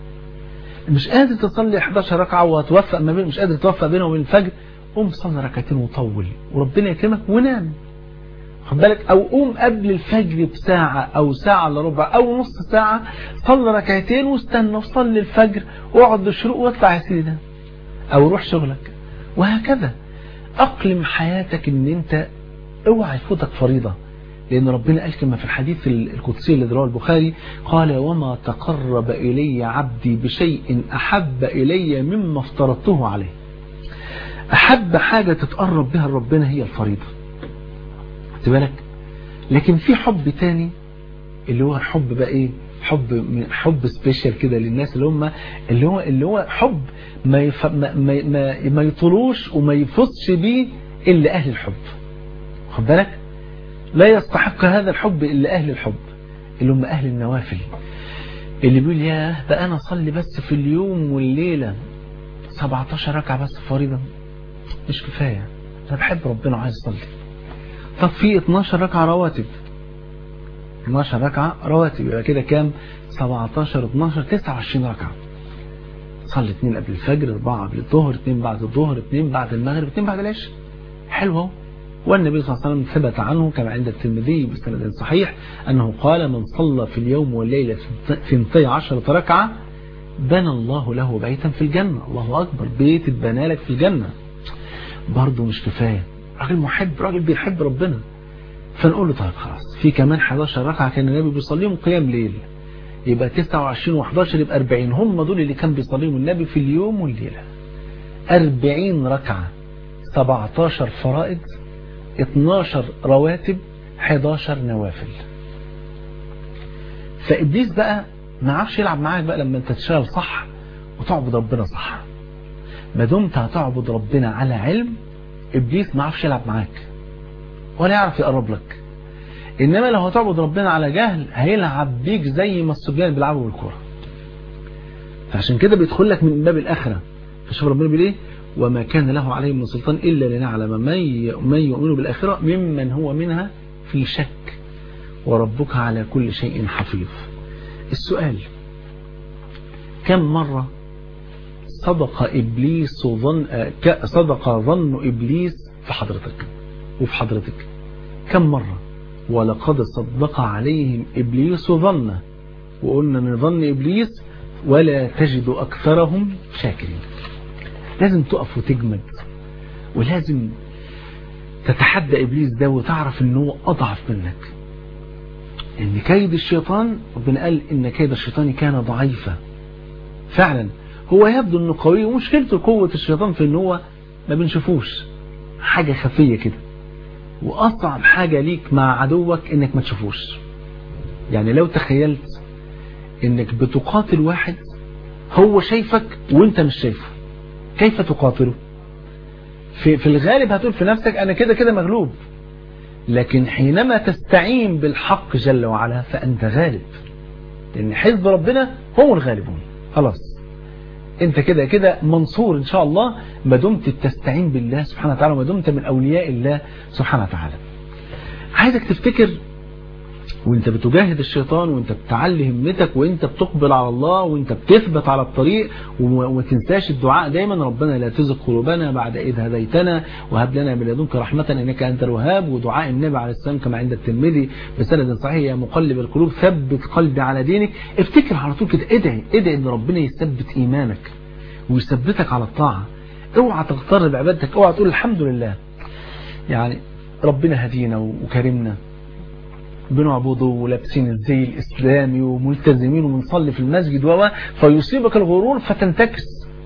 مش قادر تصلي 11 ركعه وتوفق ما بين مش قادر توفق بينهم وبين الفجر قوم صلي ركعتين وطول وربنا يكرمك ونام خد بالك او قوم قبل الفجر بساعة او ساعة الا ربع او نص ساعة صلي ركعتين واستنى وصلي الفجر واقعد للشروق واطلع يا سيدي ده او روح شغلك وهكذا اقلم حياتك ان انت اوعى يفوتك فريضة لأن ربنا قال كما في الحديث القدسي الذي رواه البخاري قال وما تقرب إلي عبدي بشيء أحب إلي مما افترضته عليه أحب حاجة تتقرب بها ربنا هي الفريضة بالك لكن في حب تاني اللي هو حب بقى ايه حب حب سبيشال كده للناس اللي هم اللي هو اللي هو حب ما يف ما ما, ما, ما يطلوش وما يفصش بيه الا اهل الحب خد بالك لا يستحق هذا الحب الا اهل الحب اللي هم اهل النوافل اللي بيقول يا ده انا اصلي بس في اليوم والليله 17 ركعه بس فريضه مش كفايه انا بحب ربنا وعايز اصلي طب في 12 ركعه رواتب 12 ركعة رواتب يبقى كده كام 17 12 29 ركعة صلي اثنين قبل الفجر اربعة قبل الظهر اثنين بعد الظهر اثنين بعد المغرب اثنين بعد العشاء حلو اهو والنبي صلى الله عليه وسلم ثبت عنه كما عند الترمذي بسند صحيح أنه قال من صلى في اليوم والليلة ثنتي عشرة ركعة بنى الله له بيتا في الجنة الله أكبر بيت اتبنى لك في الجنة برضه مش كفاية راجل محب راجل بيحب ربنا فنقول له طيب خلاص في كمان 11 ركعة كان النبي بيصليهم قيام ليل يبقى 29 و11 يبقى 40 هم دول اللي كان بيصليهم النبي في اليوم والليلة 40 ركعة 17 فرائض 12 رواتب 11 نوافل فإبليس بقى ما عرفش يلعب معاك بقى لما انت تشتغل صح وتعبد ربنا صح ما دمت هتعبد ربنا على علم إبليس ما عرفش يلعب معاك ولا يعرف يقرب لك إنما لو هتعبد ربنا على جهل هيلعب بيك زي ما الصبيان بيلعبوا بالكوره فعشان كده بيدخل لك من باب الآخرة فشوف ربنا بيقول ايه وما كان له عليهم من سلطان إلا لنعلم من يؤمن بالآخرة ممن هو منها في شك وربك على كل شيء حفيظ السؤال كم مرة صدق إبليس ظن صدق ظن إبليس في حضرتك وفي حضرتك كم مرة ولقد صدق عليهم إبليس ظنه وقلنا من ظن إبليس ولا تجد أكثرهم شاكرين لازم تقف وتجمد ولازم تتحدى إبليس ده وتعرف أنه أضعف منك إن كيد الشيطان ربنا قال إن كيد الشيطان كان ضعيفا فعلا هو يبدو أنه قوي ومشكلته قوة الشيطان في أنه هو ما بنشوفوش حاجة خفية كده وأصعب حاجة ليك مع عدوك إنك ما تشوفوش يعني لو تخيلت إنك بتقاتل واحد هو شايفك وإنت مش شايفه كيف تقاتله في, في الغالب هتقول في نفسك أنا كده كده مغلوب لكن حينما تستعين بالحق جل وعلا فأنت غالب لأن حزب ربنا هم الغالبون خلاص انت كده كده منصور ان شاء الله ما دمت تستعين بالله سبحانه وتعالى وما دمت من اولياء الله سبحانه وتعالى عايزك تفتكر وانت بتجاهد الشيطان وانت بتعلي همتك وانت بتقبل على الله وانت بتثبت على الطريق وما تنساش الدعاء دايما ربنا لا تزغ قلوبنا بعد اذ هديتنا وهب لنا من لدنك رحمة انك انت الوهاب ودعاء النبي عليه السلام كما عند الترمذي بسند صحيح يا مقلب القلوب ثبت قلبي على دينك افتكر على طول كده ادعي ادعي ان ربنا يثبت ايمانك ويثبتك على الطاعة اوعى تغتر بعبادتك اوعى تقول الحمد لله يعني ربنا هدينا وكرمنا بنعبده ولابسين الزي الإسلامي وملتزمين وبنصلي في المسجد و فيصيبك الغرور فتنتكس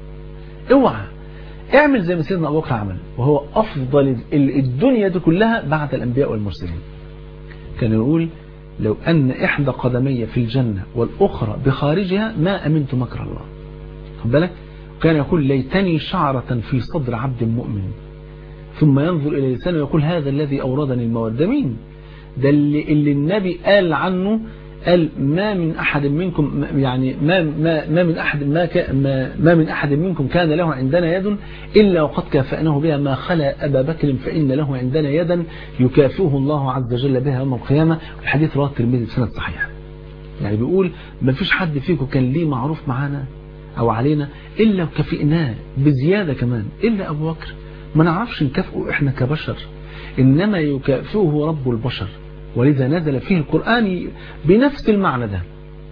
اوعى اعمل زي ما سيدنا أبو بكر عمل وهو أفضل الدنيا دي كلها بعد الأنبياء والمرسلين كان يقول لو أن إحدى قدمي في الجنة والأخرى بخارجها ما أمنت مكر الله خد بالك كان يقول ليتني شعرة في صدر عبد مؤمن ثم ينظر إلى لسانه ويقول هذا الذي أوردني المودة مين ده اللي, اللي النبي قال عنه قال ما من أحد منكم يعني ما ما ما من أحد ما ما, ما من أحد منكم كان له عندنا يد إلا وقد كافأناه بها ما خلا أبا بكر فإن له عندنا يدا يكافئه الله عز وجل بها يوم القيامة الحديث رواه الترمذي بسند صحيح يعني بيقول ما فيش حد فيكم كان ليه معروف معانا أو علينا إلا وكافئناه بزيادة كمان إلا أبو بكر ما نعرفش نكافئه إحنا كبشر إنما يكافئه رب البشر ولذا نزل فيه القرآن بنفس المعنى ده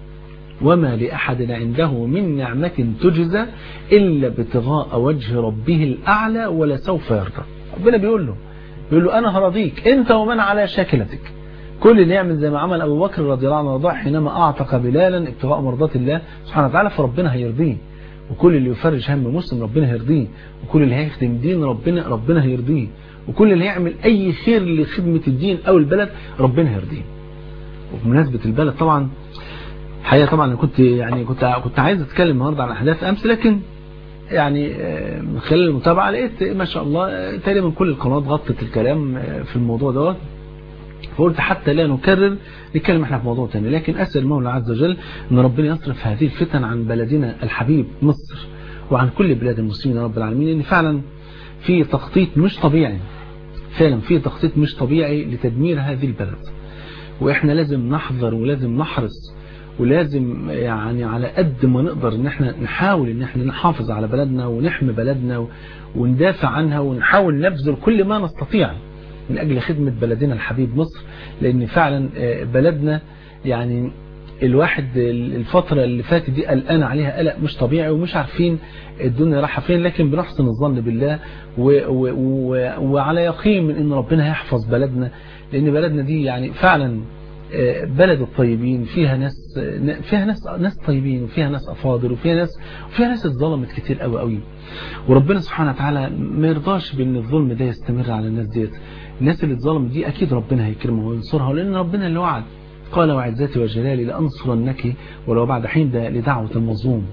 وما لأحد عنده من نعمة تجزى إلا ابتغاء وجه ربه الأعلى ولسوف يرضى ربنا بيقول له بيقول له أنا هرضيك أنت ومن على شاكلتك كل اللي يعمل زي ما عمل أبو بكر رضي الله عنه وارضاه حينما أعتق بلالا ابتغاء مرضات الله سبحانه وتعالى فربنا هيرضيه وكل اللي يفرج هم مسلم ربنا هيرضيه وكل اللي هيخدم دين ربنا ربنا هيرضيه وكل اللي يعمل أي خير لخدمة الدين أو البلد ربنا هيرضيه وبمناسبة البلد طبعا حقيقة طبعا أنا كنت يعني كنت كنت عايز أتكلم النهاردة عن أحداث أمس لكن يعني من خلال المتابعة لقيت ما شاء الله تقريبا كل القنوات غطت الكلام في الموضوع دوت فقلت حتى لا نكرر نتكلم احنا في موضوع تاني لكن أسأل المولى عز وجل أن ربنا يصرف هذه الفتن عن بلدنا الحبيب مصر وعن كل بلاد المسلمين يا رب العالمين لأن فعلا في تخطيط مش طبيعي فعلا في تخطيط مش طبيعي لتدمير هذه البلد وإحنا لازم نحذر ولازم نحرص ولازم يعني على قد ما نقدر ان احنا نحاول ان احنا نحافظ على بلدنا ونحمي بلدنا وندافع عنها ونحاول نبذل كل ما نستطيع من اجل خدمة بلدنا الحبيب مصر لان فعلا بلدنا يعني الواحد الفترة اللي فاتت دي قلقان عليها قلق مش طبيعي ومش عارفين الدنيا رايحه فين لكن بنحسن الظن بالله و و و وعلى يقين من ان ربنا هيحفظ بلدنا لان بلدنا دي يعني فعلا بلد الطيبين فيها ناس فيها ناس ناس طيبين وفيها ناس افاضل وفيها ناس وفيها ناس اتظلمت كتير قوي قوي وربنا سبحانه وتعالى ما يرضاش بان الظلم ده يستمر على الناس ديت الناس اللي اتظلمت دي اكيد ربنا هيكرمها وينصرها لان ربنا اللي وعد قال وعزتي وجلالي لانصرنك ولو بعد حين ده لدعوه المظلوم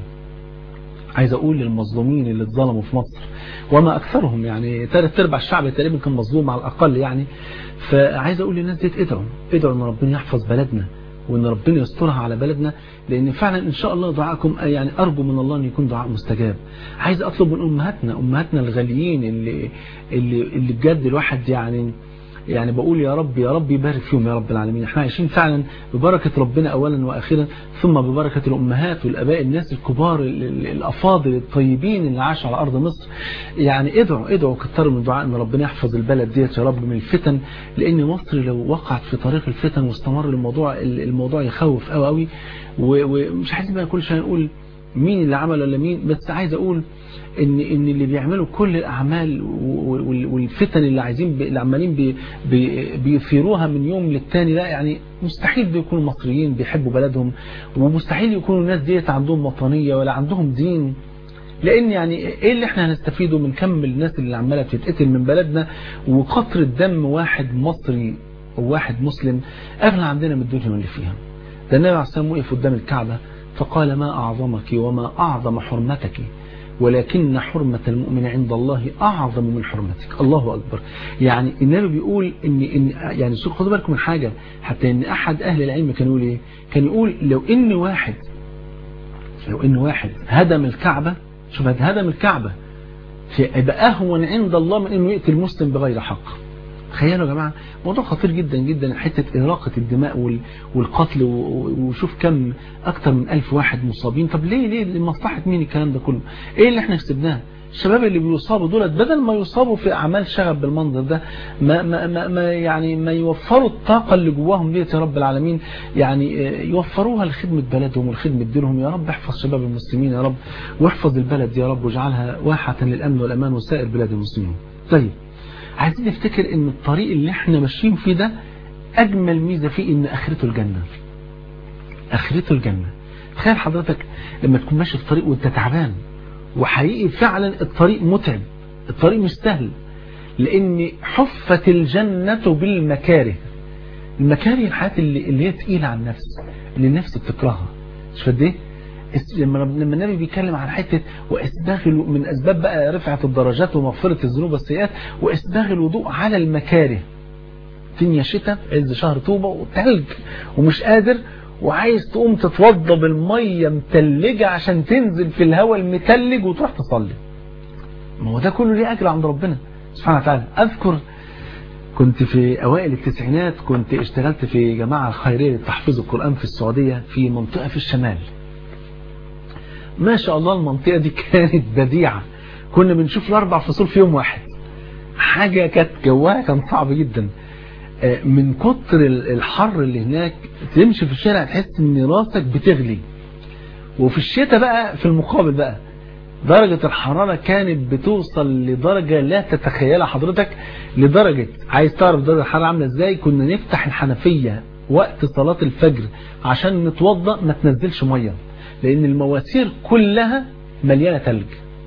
عايز اقول للمظلومين اللي اتظلموا في مصر وما اكثرهم يعني ثلاث ارباع الشعب تقريبا كان مظلوم على الاقل يعني فعايز اقول للناس ديت ادعوا ادعوا ان ربنا يحفظ بلدنا وان ربنا يسترها على بلدنا لان فعلا ان شاء الله دعائكم يعني ارجو من الله ان يكون دعاء مستجاب عايز اطلب من امهاتنا امهاتنا الغاليين اللي اللي اللي بجد الواحد يعني يعني بقول يا رب يا رب يبارك فيهم يا رب العالمين احنا عايشين فعلا ببركة ربنا اولا واخيرا ثم ببركة الامهات والاباء الناس الكبار الافاضل الطيبين اللي عاشوا على ارض مصر يعني ادعوا ادعوا كتروا من دعاء ان ربنا يحفظ البلد ديت يا رب من الفتن لان مصر لو وقعت في طريق الفتن واستمر الموضوع الموضوع يخوف قوي قوي ومش عايزين بقى كل شويه نقول مين اللي عمل ولا مين بس عايز اقول ان ان اللي بيعملوا كل الاعمال والفتن اللي عايزين اللي عمالين بي بي بيثيروها من يوم للتاني لا يعني مستحيل بيكونوا مصريين بيحبوا بلدهم ومستحيل يكونوا الناس ديت عندهم وطنيه ولا عندهم دين لان يعني ايه اللي احنا هنستفيده من كم الناس اللي عماله بتتقتل من بلدنا وقطر الدم واحد مصري وواحد مسلم اغلى عندنا من الدنيا واللي فيها ده النبي عليه الصلاه والسلام وقف قدام الكعبه فقال ما اعظمك وما اعظم حرمتك ولكن حرمة المؤمن عند الله أعظم من حرمتك الله أكبر يعني النبي بيقول إن, إن يعني خدوا بالكم من حاجة حتى إن أحد أهل العلم كان يقول إيه كان يقول لو إن واحد لو إن واحد هدم الكعبة شوف هدم الكعبة يبقى أهون عند الله من إنه يقتل مسلم بغير حق تخيلوا يا جماعة موضوع خطير جدا جدا حتة إراقة الدماء والقتل وشوف كم أكتر من ألف واحد مصابين طب ليه ليه لمصلحة مين الكلام ده كله إيه اللي احنا كسبناه الشباب اللي بيصابوا دولت بدل ما يصابوا في أعمال شغب بالمنظر ده ما, ما, ما, ما يعني ما يوفروا الطاقة اللي جواهم ديت يا رب العالمين يعني يوفروها لخدمة بلدهم ولخدمة دينهم يا رب احفظ شباب المسلمين يا رب واحفظ البلد يا رب واجعلها واحة للأمن والأمان وسائر بلاد المسلمين طيب عايزين نفتكر ان الطريق اللي احنا ماشيين فيه ده اجمل ميزة فيه ان اخرته الجنة اخرته الجنة تخيل حضرتك لما تكون ماشي في طريق وانت تعبان وحقيقي فعلا الطريق متعب الطريق مش سهل لان حفت الجنة بالمكاره المكاره الحياة اللي, اللي هي تقيلة على النفس اللي النفس بتكرهها مش فد ايه لما لما النبي بيتكلم عن حته واسباغ من اسباب بقى رفعه الدرجات ومغفره الذنوب والسيئات واسباغ الوضوء على المكاره الدنيا شتاء عز شهر طوبه وتلج ومش قادر وعايز تقوم تتوضى بالميه متلجه عشان تنزل في الهواء المتلج وتروح تصلي ما هو ده كله ليه اجر عند ربنا سبحانه وتعالى اذكر كنت في اوائل التسعينات كنت اشتغلت في جماعه خيريه لتحفيظ القران في السعوديه في منطقه في الشمال ما شاء الله المنطقة دي كانت بديعة كنا بنشوف الأربع فصول في يوم واحد حاجة كانت جواها كان صعب جدا من كتر الحر اللي هناك تمشي في الشارع تحس ان راسك بتغلي وفي الشتاء بقى في المقابل بقى درجة الحرارة كانت بتوصل لدرجة لا تتخيلها حضرتك لدرجة عايز تعرف درجة الحرارة عاملة ازاي كنا نفتح الحنفية وقت صلاة الفجر عشان نتوضأ ما تنزلش مية لان المواسير كلها مليانة تلج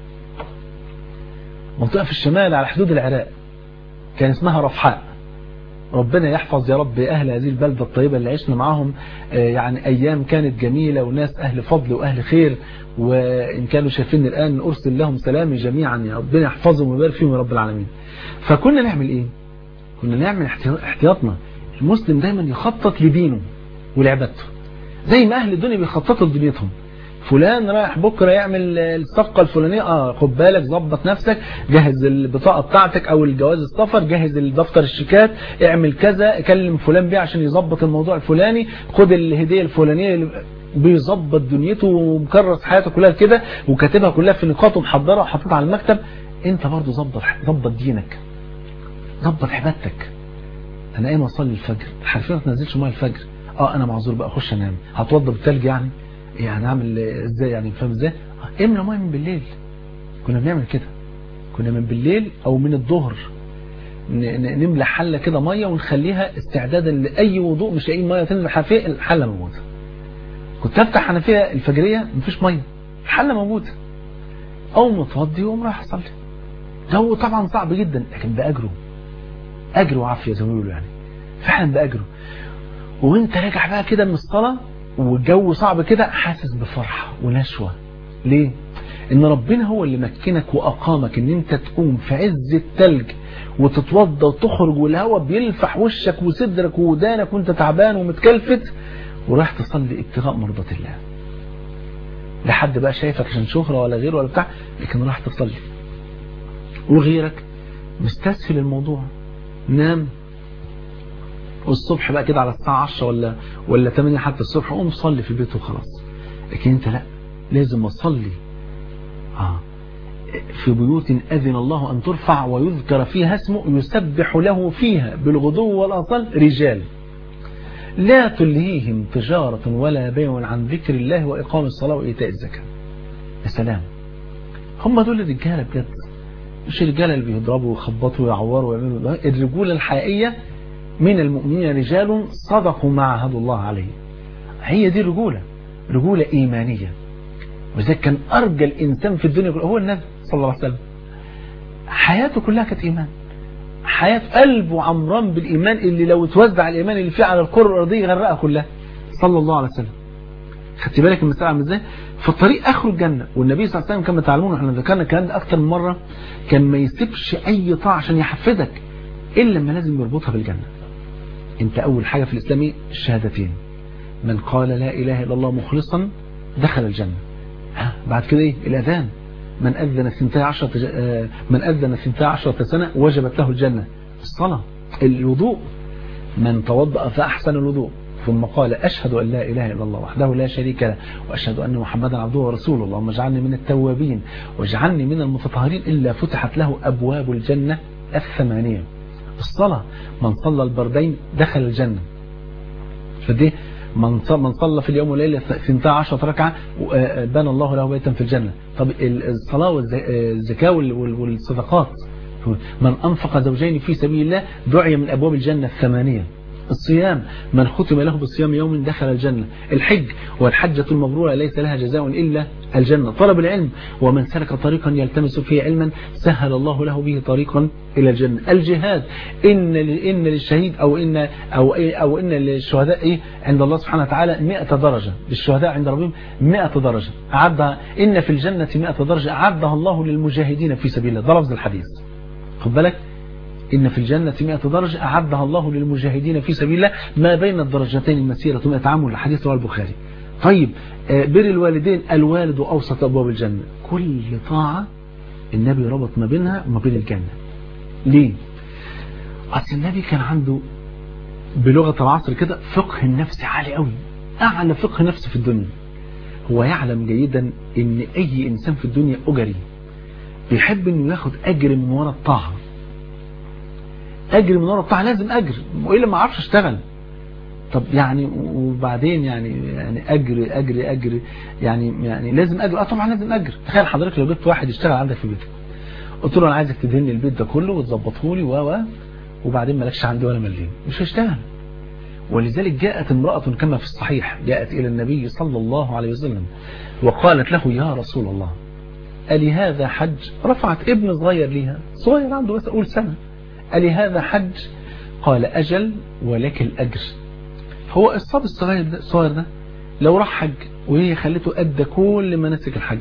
منطقة في الشمال على حدود العراق كان اسمها رفحاء ربنا يحفظ يا رب أهل هذه البلدة الطيبة اللي عشنا معاهم يعني أيام كانت جميلة وناس أهل فضل وأهل خير وإن كانوا شايفين الآن أرسل لهم سلامي جميعا يا ربنا يحفظهم ويبارك فيهم يا رب العالمين فكنا نعمل إيه كنا نعمل احتياطنا المسلم دايما يخطط لدينه ولعبته زي ما أهل الدنيا بيخططوا لدنيتهم فلان رايح بكرة يعمل الصفقة الفلانية اه خد بالك ظبط نفسك جهز البطاقة بتاعتك او الجواز السفر جهز دفتر الشيكات اعمل كذا كلم فلان بيه عشان يظبط الموضوع الفلاني خد الهدية الفلانية بيظبط دنيته ومكرس حياته كلها كده وكاتبها كلها في نقاط ومحضرها وحاططها على المكتب انت برضه ظبط ظبط دينك ظبط عبادتك انا قايم اصلي الفجر حرفيا ما تنزلش ميه الفجر اه انا معذور بقى اخش انام هتوضى بالثلج يعني يعني اعمل ازاي يعني فاهم ازاي املى ميه من بالليل كنا بنعمل كده كنا من بالليل او من الظهر نملى حله كده ميه ونخليها استعدادا لاي وضوء مش لاقيين ميه تنزل الحنفيه الحله موجوده كنت افتح حنفيه الفجريه مفيش ميه الحله موجوده اول ما اتوضي واقوم رايح اصلي جو طبعا صعب جدا لكن باجره اجر وعافيه زي ما بيقولوا يعني فعلا باجره وانت راجع بقى كده من الصلاه والجو صعب كده حاسس بفرحة ونشوة ليه ان ربنا هو اللي مكنك واقامك ان انت تقوم في عز التلج وتتوضى وتخرج والهواء بيلفح وشك وصدرك ودانك وانت تعبان ومتكلفت وراح تصلي ابتغاء مرضات الله لا حد بقى شايفك عشان شهرة ولا غيره ولا بتاع لكن راح تصلي وغيرك مستسهل الموضوع نام والصبح بقى كده على الساعة 10 ولا ولا 8 حتى الصبح قوم صلي في البيت وخلاص لكن انت لا لازم اصلي اه في بيوت أذن الله أن ترفع ويذكر فيها اسمه يسبح له فيها بالغدو والأصل رجال لا تلهيهم تجارة ولا بيع عن ذكر الله وإقام الصلاة وإيتاء الزكاة يا سلام هم دول الرجالة بجد مش الرجالة اللي بيضربوا ويخبطوا ويعوروا ويعملوا ده الرجولة الحقيقية من المؤمنين رجال صدقوا ما عهدوا الله عليه هي دي الرجولة رجولة إيمانية وذلك كان أرجى الإنسان في الدنيا هو النبي صلى الله عليه وسلم حياته كلها كانت إيمان حياة قلبه عمران بالإيمان اللي لو توزع الإيمان اللي فيه على الكرة الأرضية يغرقها كلها صلى الله عليه وسلم خدت بالك المسألة عامل ازاي في الطريق اخر الجنة والنبي صلى الله عليه وسلم كما تعلمون احنا ذكرنا الكلام ده اكتر من مرة كان ما يسيبش اي طاعة عشان يحفزك الا لما لازم يربطها بالجنة انت اول حاجة في الاسلام ايه الشهادتين من قال لا اله الا الله مخلصا دخل الجنة ها بعد كده ايه الاذان من اذن ثنتي عشرة من اذن ثنتي عشرة سنة وجبت له الجنة الصلاة الوضوء من توضأ فاحسن الوضوء ثم قال أشهد أن لا إله إلا الله وحده لا شريك له وأشهد أن محمدا عبده ورسوله اللهم اجعلني من التوابين واجعلني من المتطهرين إلا فتحت له أبواب الجنة الثمانية الصلاة من صلى البردين دخل الجنة فدي من من صلى في اليوم والليلة 12 ركعة بنى الله له بيتا في الجنة طب الصلاة والزكاة والصدقات من أنفق زوجين في سبيل الله دعي من أبواب الجنة الثمانية الصيام من ختم له بالصيام يوم دخل الجنة الحج والحجة المبرورة ليس لها جزاء إلا الجنة طلب العلم ومن سلك طريقا يلتمس فيه علما سهل الله له به طريقا إلى الجنة الجهاد إن إن للشهيد أو إن أو إيه أو إن للشهداء إيه عند الله سبحانه وتعالى 100 درجة للشهداء عند ربهم 100 درجة أعدها إن في الجنة 100 درجة أعدها الله للمجاهدين في سبيل الله ده لفظ الحديث خد بالك إن في الجنة 100 درجة أعدها الله للمجاهدين في سبيل الله ما بين الدرجتين المسيرة 100 عام الحديث رواه البخاري طيب بر الوالدين الوالد أوسط أبواب الجنة كل طاعة النبي ربط ما بينها وما بين الجنة ليه أصل النبي كان عنده بلغة العصر كده فقه النفس عالي قوي أعلى فقه نفس في الدنيا هو يعلم جيدا ان اي انسان في الدنيا اجري بيحب انه ياخد اجر من ورا الطاعه اجر من ورا الطاعه لازم اجر والا ما اعرفش اشتغل طب يعني وبعدين يعني يعني اجر اجر اجر يعني يعني لازم اجر اه طبعا لازم اجر تخيل حضرتك لو جبت واحد يشتغل عندك في بيتك قلت له انا عايزك تدهن لي البيت ده كله وتظبطه لي و وبعدين مالكش عندي ولا مليم مش هيشتغل ولذلك جاءت امرأة كما في الصحيح جاءت إلى النبي صلى الله عليه وسلم وقالت له يا رسول الله ألي هذا حج رفعت ابن صغير ليها صغير عنده بس أقول سنة ألي هذا حج قال أجل ولك الأجر هو الصاب الصغير ده, الصغير ده لو راح حج وهي خلته أدى كل مناسك الحج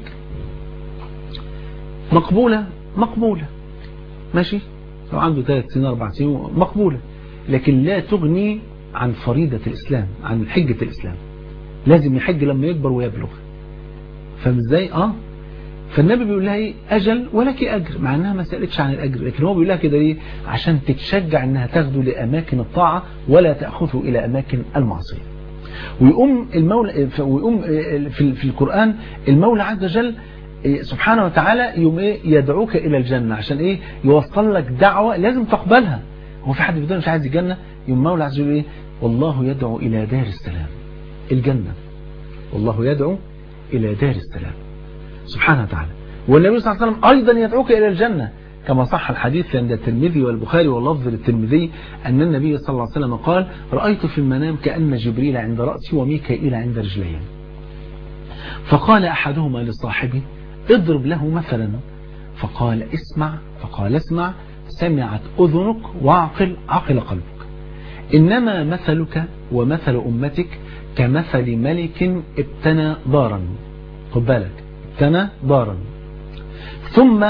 مقبولة مقبولة ماشي لو عنده ثلاث سنين أربع سنين مقبولة لكن لا تغني عن فريضة الإسلام عن حجة الإسلام لازم يحج لما يكبر ويبلغ فاهم ازاي اه فالنبي بيقول لها ايه اجل ولك اجر مع انها ما سالتش عن الاجر لكن هو بيقول لها كده ليه عشان تتشجع انها تاخده لاماكن الطاعه ولا تاخذه الى اماكن المعصيه ويقوم المولى ويقوم في في القران المولى عز وجل سبحانه وتعالى يوم ايه يدعوك الى الجنه عشان ايه يوصل لك دعوه لازم تقبلها هو في حد في الدنيا مش عايز الجنه يوم المولى عز وجل ايه والله يدعو الى دار السلام الجنه والله يدعو الى دار السلام سبحانه وتعالى والنبي صلى الله عليه وسلم أيضا يدعوك إلى الجنة كما صح الحديث عند الترمذي والبخاري واللفظ للترمذي أن النبي صلى الله عليه وسلم قال رأيت في المنام كأن جبريل عند رأسي وميكائيل عند رجلي فقال أحدهما لصاحبه اضرب له مثلا فقال اسمع فقال اسمع سمعت أذنك وعقل عقل قلبك إنما مثلك ومثل أمتك كمثل ملك ابتنى دارا خد بالك ابتنى دارا ثم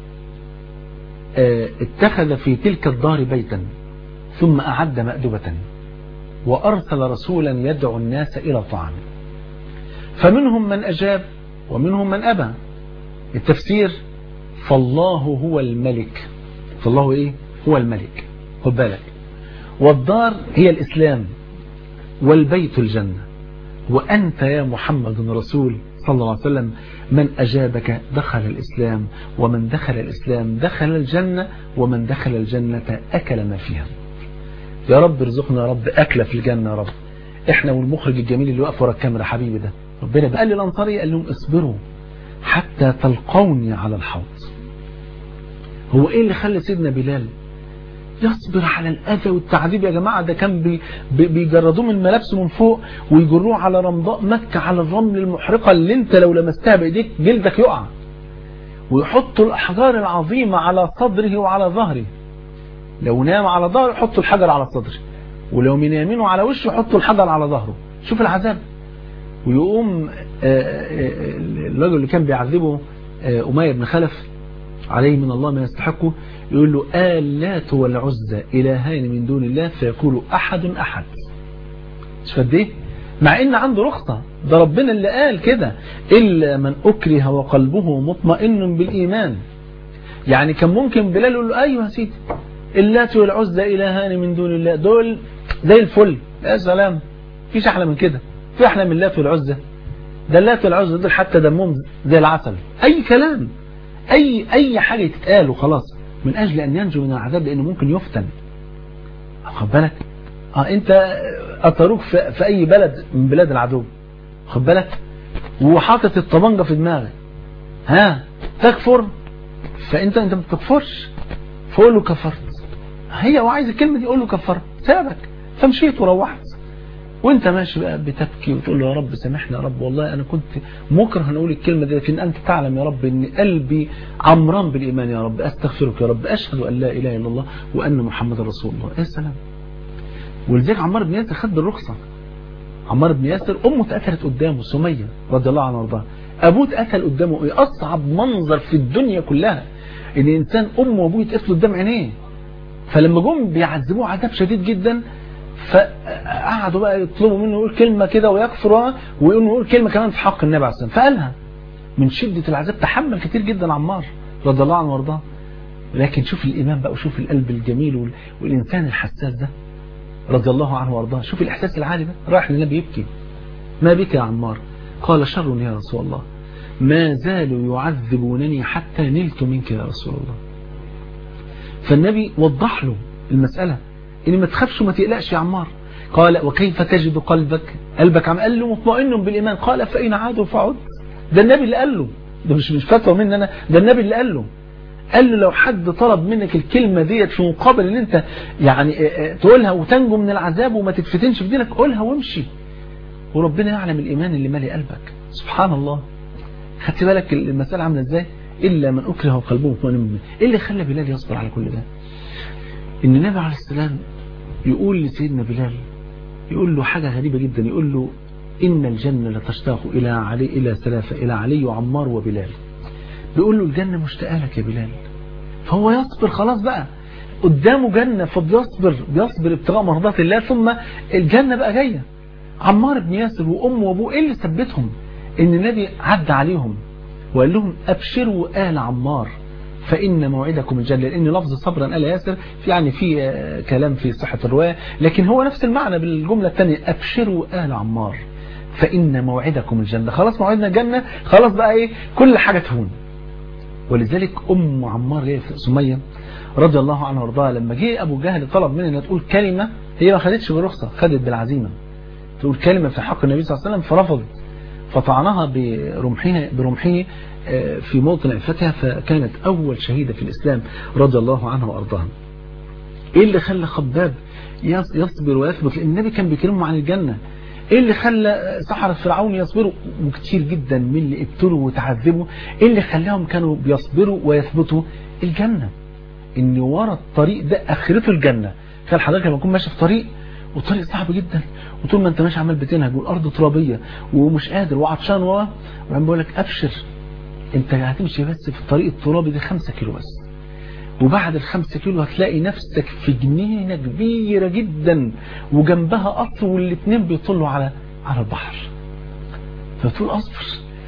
اتخذ في تلك الدار بيتا ثم أعد مأدبة وأرسل رسولا يدعو الناس إلى طعام فمنهم من أجاب ومنهم من أبى التفسير فالله هو الملك فالله إيه هو الملك خد بالك والدار هي الإسلام والبيت الجنة وأنت يا محمد رسول صلى الله عليه وسلم من أجابك دخل الإسلام ومن دخل الإسلام دخل الجنة ومن دخل الجنة أكل ما فيها يا رب ارزقنا يا رب أكلة في الجنة يا رب احنا والمخرج الجميل اللي واقف ورا الكاميرا حبيبي ده ربنا قال للأنصاري قال لهم اصبروا حتى تلقوني على الحوض هو ايه اللي خلى سيدنا بلال يصبر على الأذى والتعذيب يا جماعة ده كان بي بي بيجردوه من ملابسه من فوق ويجروه على رمضاء مكة على الرمل المحرقة اللي انت لو لمستها بإيديك جلدك يقع ويحطوا الأحجار العظيمة على صدره وعلى ظهره لو نام على ظهره يحطوا الحجر على صدره ولو من يمينه على وشه يحطوا الحجر على ظهره شوف العذاب ويقوم الرجل اللي كان بيعذبه أمية بن خلف عليه من الله ما يستحقه يقول له آلات والعزة إلهين من دون الله فيقول أحد أحد مش قد ايه مع ان عنده رخصة ده ربنا اللي قال كده إلا من أكره وقلبه مطمئن بالإيمان يعني كان ممكن بلال يقول له أيوه يا سيدي اللات والعزة إلهان من دون الله دول زي الفل يا سلام فيش أحلى من كده في أحلى من اللات والعزة ده اللات والعزة دول حتى دمهم زي العسل أي كلام أي أي حاجة تتقال وخلاص من أجل أن ينجو من العذاب لأنه ممكن يفتن خد بالك اه انت اطروك في, في اي بلد من بلاد العدو خد بالك وحاطط الطبنجة في دماغك ها تكفر فانت انت ما بتكفرش فقول له كفرت هي وعايز الكلمة دي قول له كفرت سابك فمشيت وروحت وانت ماشي بقى بتبكي وتقول له يا رب سامحني يا رب والله انا كنت مكره ان اقول الكلمه دي لكن انت تعلم يا رب ان قلبي عمران بالايمان يا رب استغفرك يا رب اشهد ان لا اله الا الله وان محمد رسول الله يا سلام ولذلك عمار بن ياسر خد الرخصه عمار بن ياسر امه اتقتلت قدامه سميه رضي الله عنها وارضاها ابوه اتقتل قدامه ايه اصعب منظر في الدنيا كلها ان انسان امه وابوه يتقتلوا قدام عينيه فلما جم بيعذبوه عذاب شديد جدا فقعدوا بقى يطلبوا منه يقول كلمة كده ويكفر ويقول كلمة كمان في حق النبي عليه الصلاة والسلام فقالها من شدة العذاب تحمل كتير جدا عمار رضي الله عنه وارضاه لكن شوف الإيمان بقى وشوف القلب الجميل والإنسان الحساس ده رضي الله عنه وارضاه شوف الإحساس العالي ده رايح للنبي يبكي ما بك يا عمار قال شر يا رسول الله ما زالوا يعذبونني حتى نلت منك يا رسول الله فالنبي وضح له المسألة ان ما تخافش وما تقلقش يا عمار قال وكيف تجد قلبك قلبك عم قال له مطمئن بالإيمان قال فإن عادوا فعد ده النبي اللي قال له ده مش مش فتوى مني أنا ده النبي اللي قال له قال له لو حد طلب منك الكلمة ديت في مقابل ان انت يعني تقولها وتنجو من العذاب وما تتفتنش في دينك قولها وامشي وربنا يعلم الإيمان اللي مالي قلبك سبحان الله خدت بالك المسألة عاملة ازاي إلا من أكره قلبه مطمئن بالإيمان إيه اللي خلى بلال يصبر على كل ده إن النبي عليه السلام يقول لسيدنا بلال يقول له حاجة غريبة جدا يقول له إن الجنة لتشتاق إلى علي إلى ثلاثة إلى علي وعمار وبلال بيقول له الجنة مشتاقة لك يا بلال فهو يصبر خلاص بقى قدامه جنة فبيصبر بيصبر ابتغاء مرضات الله ثم الجنة بقى جاية عمار بن ياسر وأمه وأبوه إيه اللي ثبتهم إن النبي عدى عليهم وقال لهم أبشروا آل عمار فإن موعدكم الجنة لأن لفظ صبرا آل ياسر في يعني في كلام في صحة الرواية لكن هو نفس المعنى بالجملة الثانية أبشروا آل عمار فإن موعدكم الجنة خلاص موعدنا الجنة خلاص بقى إيه كل حاجة تهون ولذلك أم عمار هي سمية رضي الله عنها وارضاها لما جه أبو جهل طلب منها انها تقول كلمة هي ما خدتش برخصة خدت بالعزيمة تقول كلمة في حق النبي صلى الله عليه وسلم فرفضت فطعنها برمحه برمحه في موطن عفتها فكانت أول شهيدة في الإسلام رضي الله عنها وأرضاها إيه اللي خلى خباب يصبر ويثبت لأن النبي كان بيكلمهم عن الجنة ايه اللي خلى سحرة فرعون يصبروا وكتير جدا من اللي ابتلوا وتعذبوا ايه اللي خلاهم كانوا بيصبروا ويثبتوا الجنة ان ورا الطريق ده اخرته الجنة كان حضرتك لما تكون ماشي في طريق والطريق صعب جدا وطول ما انت ماشي عمال بتنهج والارض ترابية ومش قادر وعطشان ورا وعم بقول لك ابشر انت هتمشي بس في الطريق الترابي ده خمسة كيلو بس وبعد الخمسة كيلو هتلاقي نفسك في جنينة كبيرة جدا وجنبها قطر والاتنين بيطلوا على على البحر فتقول اصبر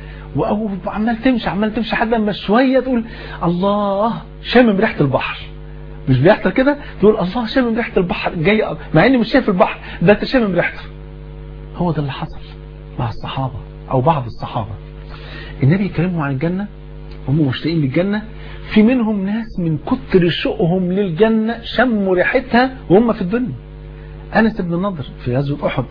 وعمال تمشي عمال تمشي لحد ما شوية تقول الله شامم ريحة البحر مش بيحصل كده تقول الله شامم ريحة البحر جاي مع اني مش شايف البحر ده انت شامم ريحته هو ده اللي حصل مع الصحابة او بعض الصحابة النبي يكلمهم عن الجنة هم مشتاقين للجنة في منهم ناس من كتر شوقهم للجنة شموا ريحتها وهم في الدنيا أنس بن النضر في غزوة أحد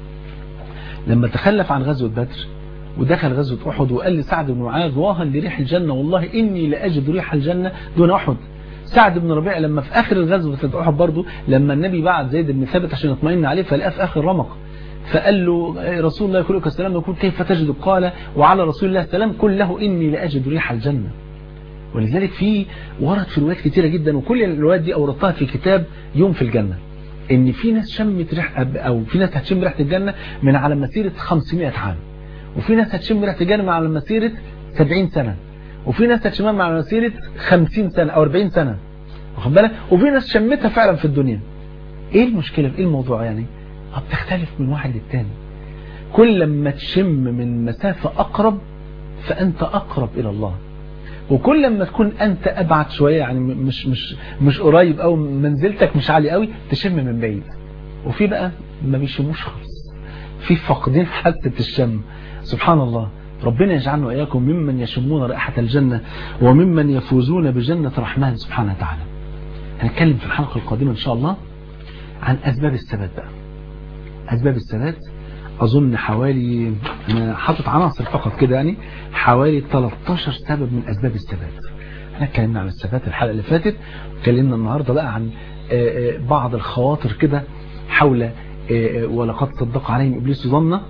لما تخلف عن غزوة بدر ودخل غزوة أحد وقال لسعد بن معاذ واها لريح الجنة والله إني لأجد ريح الجنة دون أحد سعد بن ربيع لما في آخر الغزوة أحد برضه لما النبي بعت زيد بن ثابت عشان يطمئن عليه فلقاه في آخر رمق فقال له رسول الله يقول لك السلام يقول كيف تجد قال وعلى رسول الله السلام قل له إني لأجد ريح الجنة ولذلك في ورد في روايات كتيرة جدا وكل الروايات دي أوردتها في كتاب يوم في الجنة ان في ناس شمت ريح او في ناس هتشم ريحه الجنه من على مسيره 500 عام وفي ناس هتشم ريحه الجنه من على مسيره 70 سنه وفي ناس هتشمها من على مسيره 50 سنه او 40 سنه واخد بالك وفي ناس شمتها فعلا في الدنيا ايه المشكله ايه الموضوع يعني بتختلف من واحد للتاني كل لما تشم من مسافه اقرب فانت اقرب الى الله وكل لما تكون انت ابعد شوية يعني مش مش مش قريب او منزلتك مش عالي قوي تشم من بعيد وفي بقى ما بيشموش خالص في فاقدين حاسه الشم سبحان الله ربنا يجعلنا واياكم ممن يشمون رائحة الجنة وممن يفوزون بجنة الرحمن سبحانه وتعالى هنتكلم في الحلقة القادمة ان شاء الله عن اسباب الثبات بقى اسباب الثبات اظن حوالي انا حاطط عناصر فقط كده يعني حوالي 13 سبب من اسباب الثبات احنا اتكلمنا عن الثبات الحلقه اللي فاتت اتكلمنا النهارده بقى عن بعض الخواطر كده حول ولقد صدق عليهم ابليس ظنه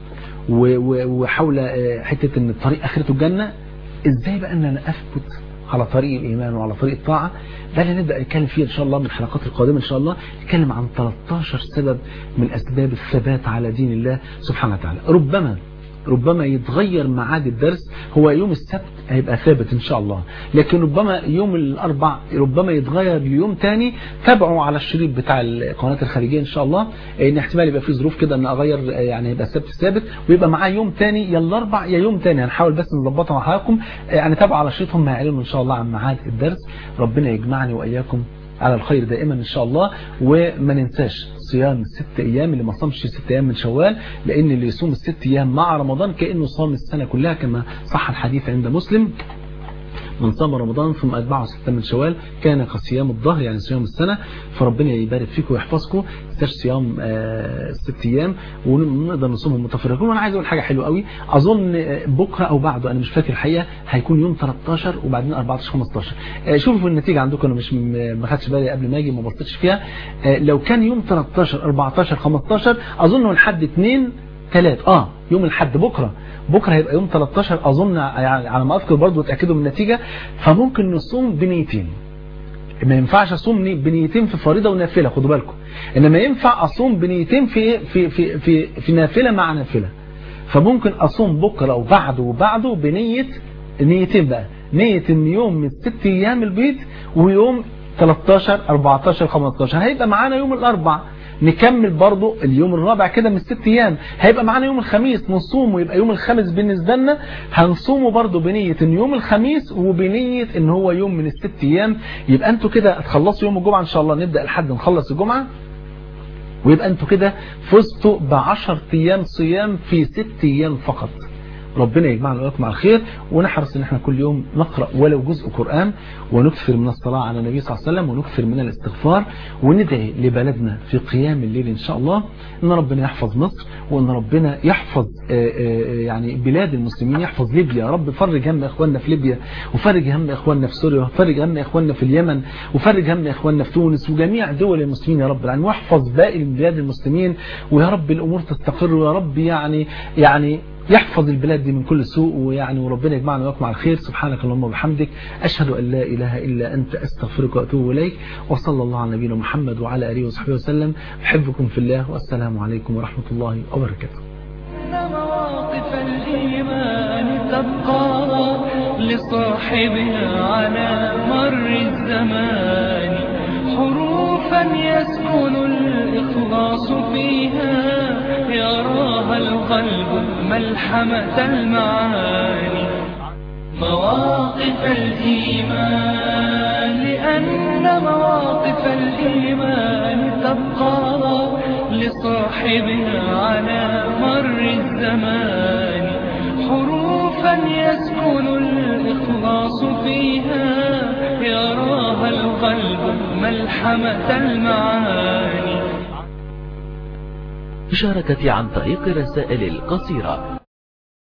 وحول حته ان الطريق اخرته الجنه ازاي بقى ان انا اثبت على طريق الايمان وعلى طريق الطاعه ده اللي نبدا نتكلم فيه ان شاء الله من الحلقات القادمه ان شاء الله نتكلم عن 13 سبب من اسباب الثبات على دين الله سبحانه وتعالى ربما ربما يتغير ميعاد الدرس هو يوم السبت هيبقى ثابت ان شاء الله لكن ربما يوم الاربع ربما يتغير ليوم تاني تابعوا على الشريط بتاع القناه الخارجيه ان شاء الله ان احتمال يبقى في ظروف كده ان اغير يعني يبقى السبت ثابت ويبقى معاه يوم تاني يا الاربع يا يوم تاني هنحاول بس نظبطها مع حضراتكم يعني تابعوا على الشريط هم هيعلنوا ان شاء الله عن ميعاد الدرس ربنا يجمعني واياكم على الخير دائما ان شاء الله وما ننساش صيام الست ايام اللي ما صامش ست ايام من شوال لان اللي يصوم الست ايام مع رمضان كانه صام السنه كلها كما صح الحديث عند مسلم من صام رمضان ثم أتبعه ستة من شوال كان كصيام الظهر يعني صيام السنة فربنا يبارك فيكم ويحفظكم تاش صيام آه ست أيام ونقدر نصومهم متفرقين وأنا عايز أقول حاجة حلوة قوي أظن بكرة أو بعده أنا مش فاكر الحقيقة هيكون يوم 13 وبعدين 14 15 آه شوفوا النتيجة عندكم أنا مش ما خدتش بالي قبل ما أجي ما بصيتش فيها آه لو كان يوم 13 14 15 أظن لحد 2 ثلاث اه يوم الحد بكرة بكرة هيبقى يوم 13 اظن يعني على ما اذكر برضو اتاكدوا من النتيجة فممكن نصوم بنيتين ما ينفعش اصوم بنيتين في فريضة ونافلة خدوا بالكم انما ينفع اصوم بنيتين في في في في, في نافلة مع نافلة فممكن اصوم بكرة وبعده وبعده بنية نيتين بقى نية ان يوم من ست ايام البيت ويوم 13 14 15 هيبقى معانا يوم الاربع نكمل برضو اليوم الرابع كده من الست ايام هيبقى معانا يوم الخميس نصوم ويبقى يوم الخامس بالنسبة لنا هنصومه برضو بنية ان يوم الخميس وبنية ان هو يوم من الست ايام يبقى انتوا كده هتخلصوا يوم الجمعة ان شاء الله نبدأ لحد نخلص الجمعة ويبقى انتوا كده فزتوا بعشر ايام صيام في ست ايام فقط ربنا يجمعنا وياكم على الخير ونحرص ان احنا كل يوم نقرأ ولو جزء قرآن ونكثر من الصلاة على النبي صلى الله عليه وسلم ونكثر من الاستغفار وندعي لبلدنا في قيام الليل ان شاء الله ان ربنا يحفظ مصر وان ربنا يحفظ يعني بلاد المسلمين يحفظ ليبيا يا رب فرج هم اخواننا في ليبيا وفرج هم اخواننا في سوريا وفرج هم اخواننا في اليمن وفرج هم اخواننا في تونس وجميع دول المسلمين يا رب العالمين واحفظ باقي بلاد المسلمين ويا رب الامور تستقر ويا رب يعني يعني يحفظ البلاد دي من كل سوء ويعني وربنا يجمعنا وياكم على الخير سبحانك اللهم وبحمدك أشهد أن لا إله إلا أنت أستغفرك وأتوب إليك وصلى الله على نبينا محمد وعلى آله وصحبه وسلم أحبكم في الله والسلام عليكم ورحمة الله وبركاته مواقف الإيمان تبقى لصاحبها على مر الزمان حروفا يسكن الإخلاص فيها يراها القلب ملحمة المعاني مواقف الإيمان لأن مواقف الإيمان تبقى لصاحبها على مر الزمان حروفا يسكن الإخلاص فيها يراها القلب ملحمة المعاني مشاركة عن طريق الرسائل القصيرة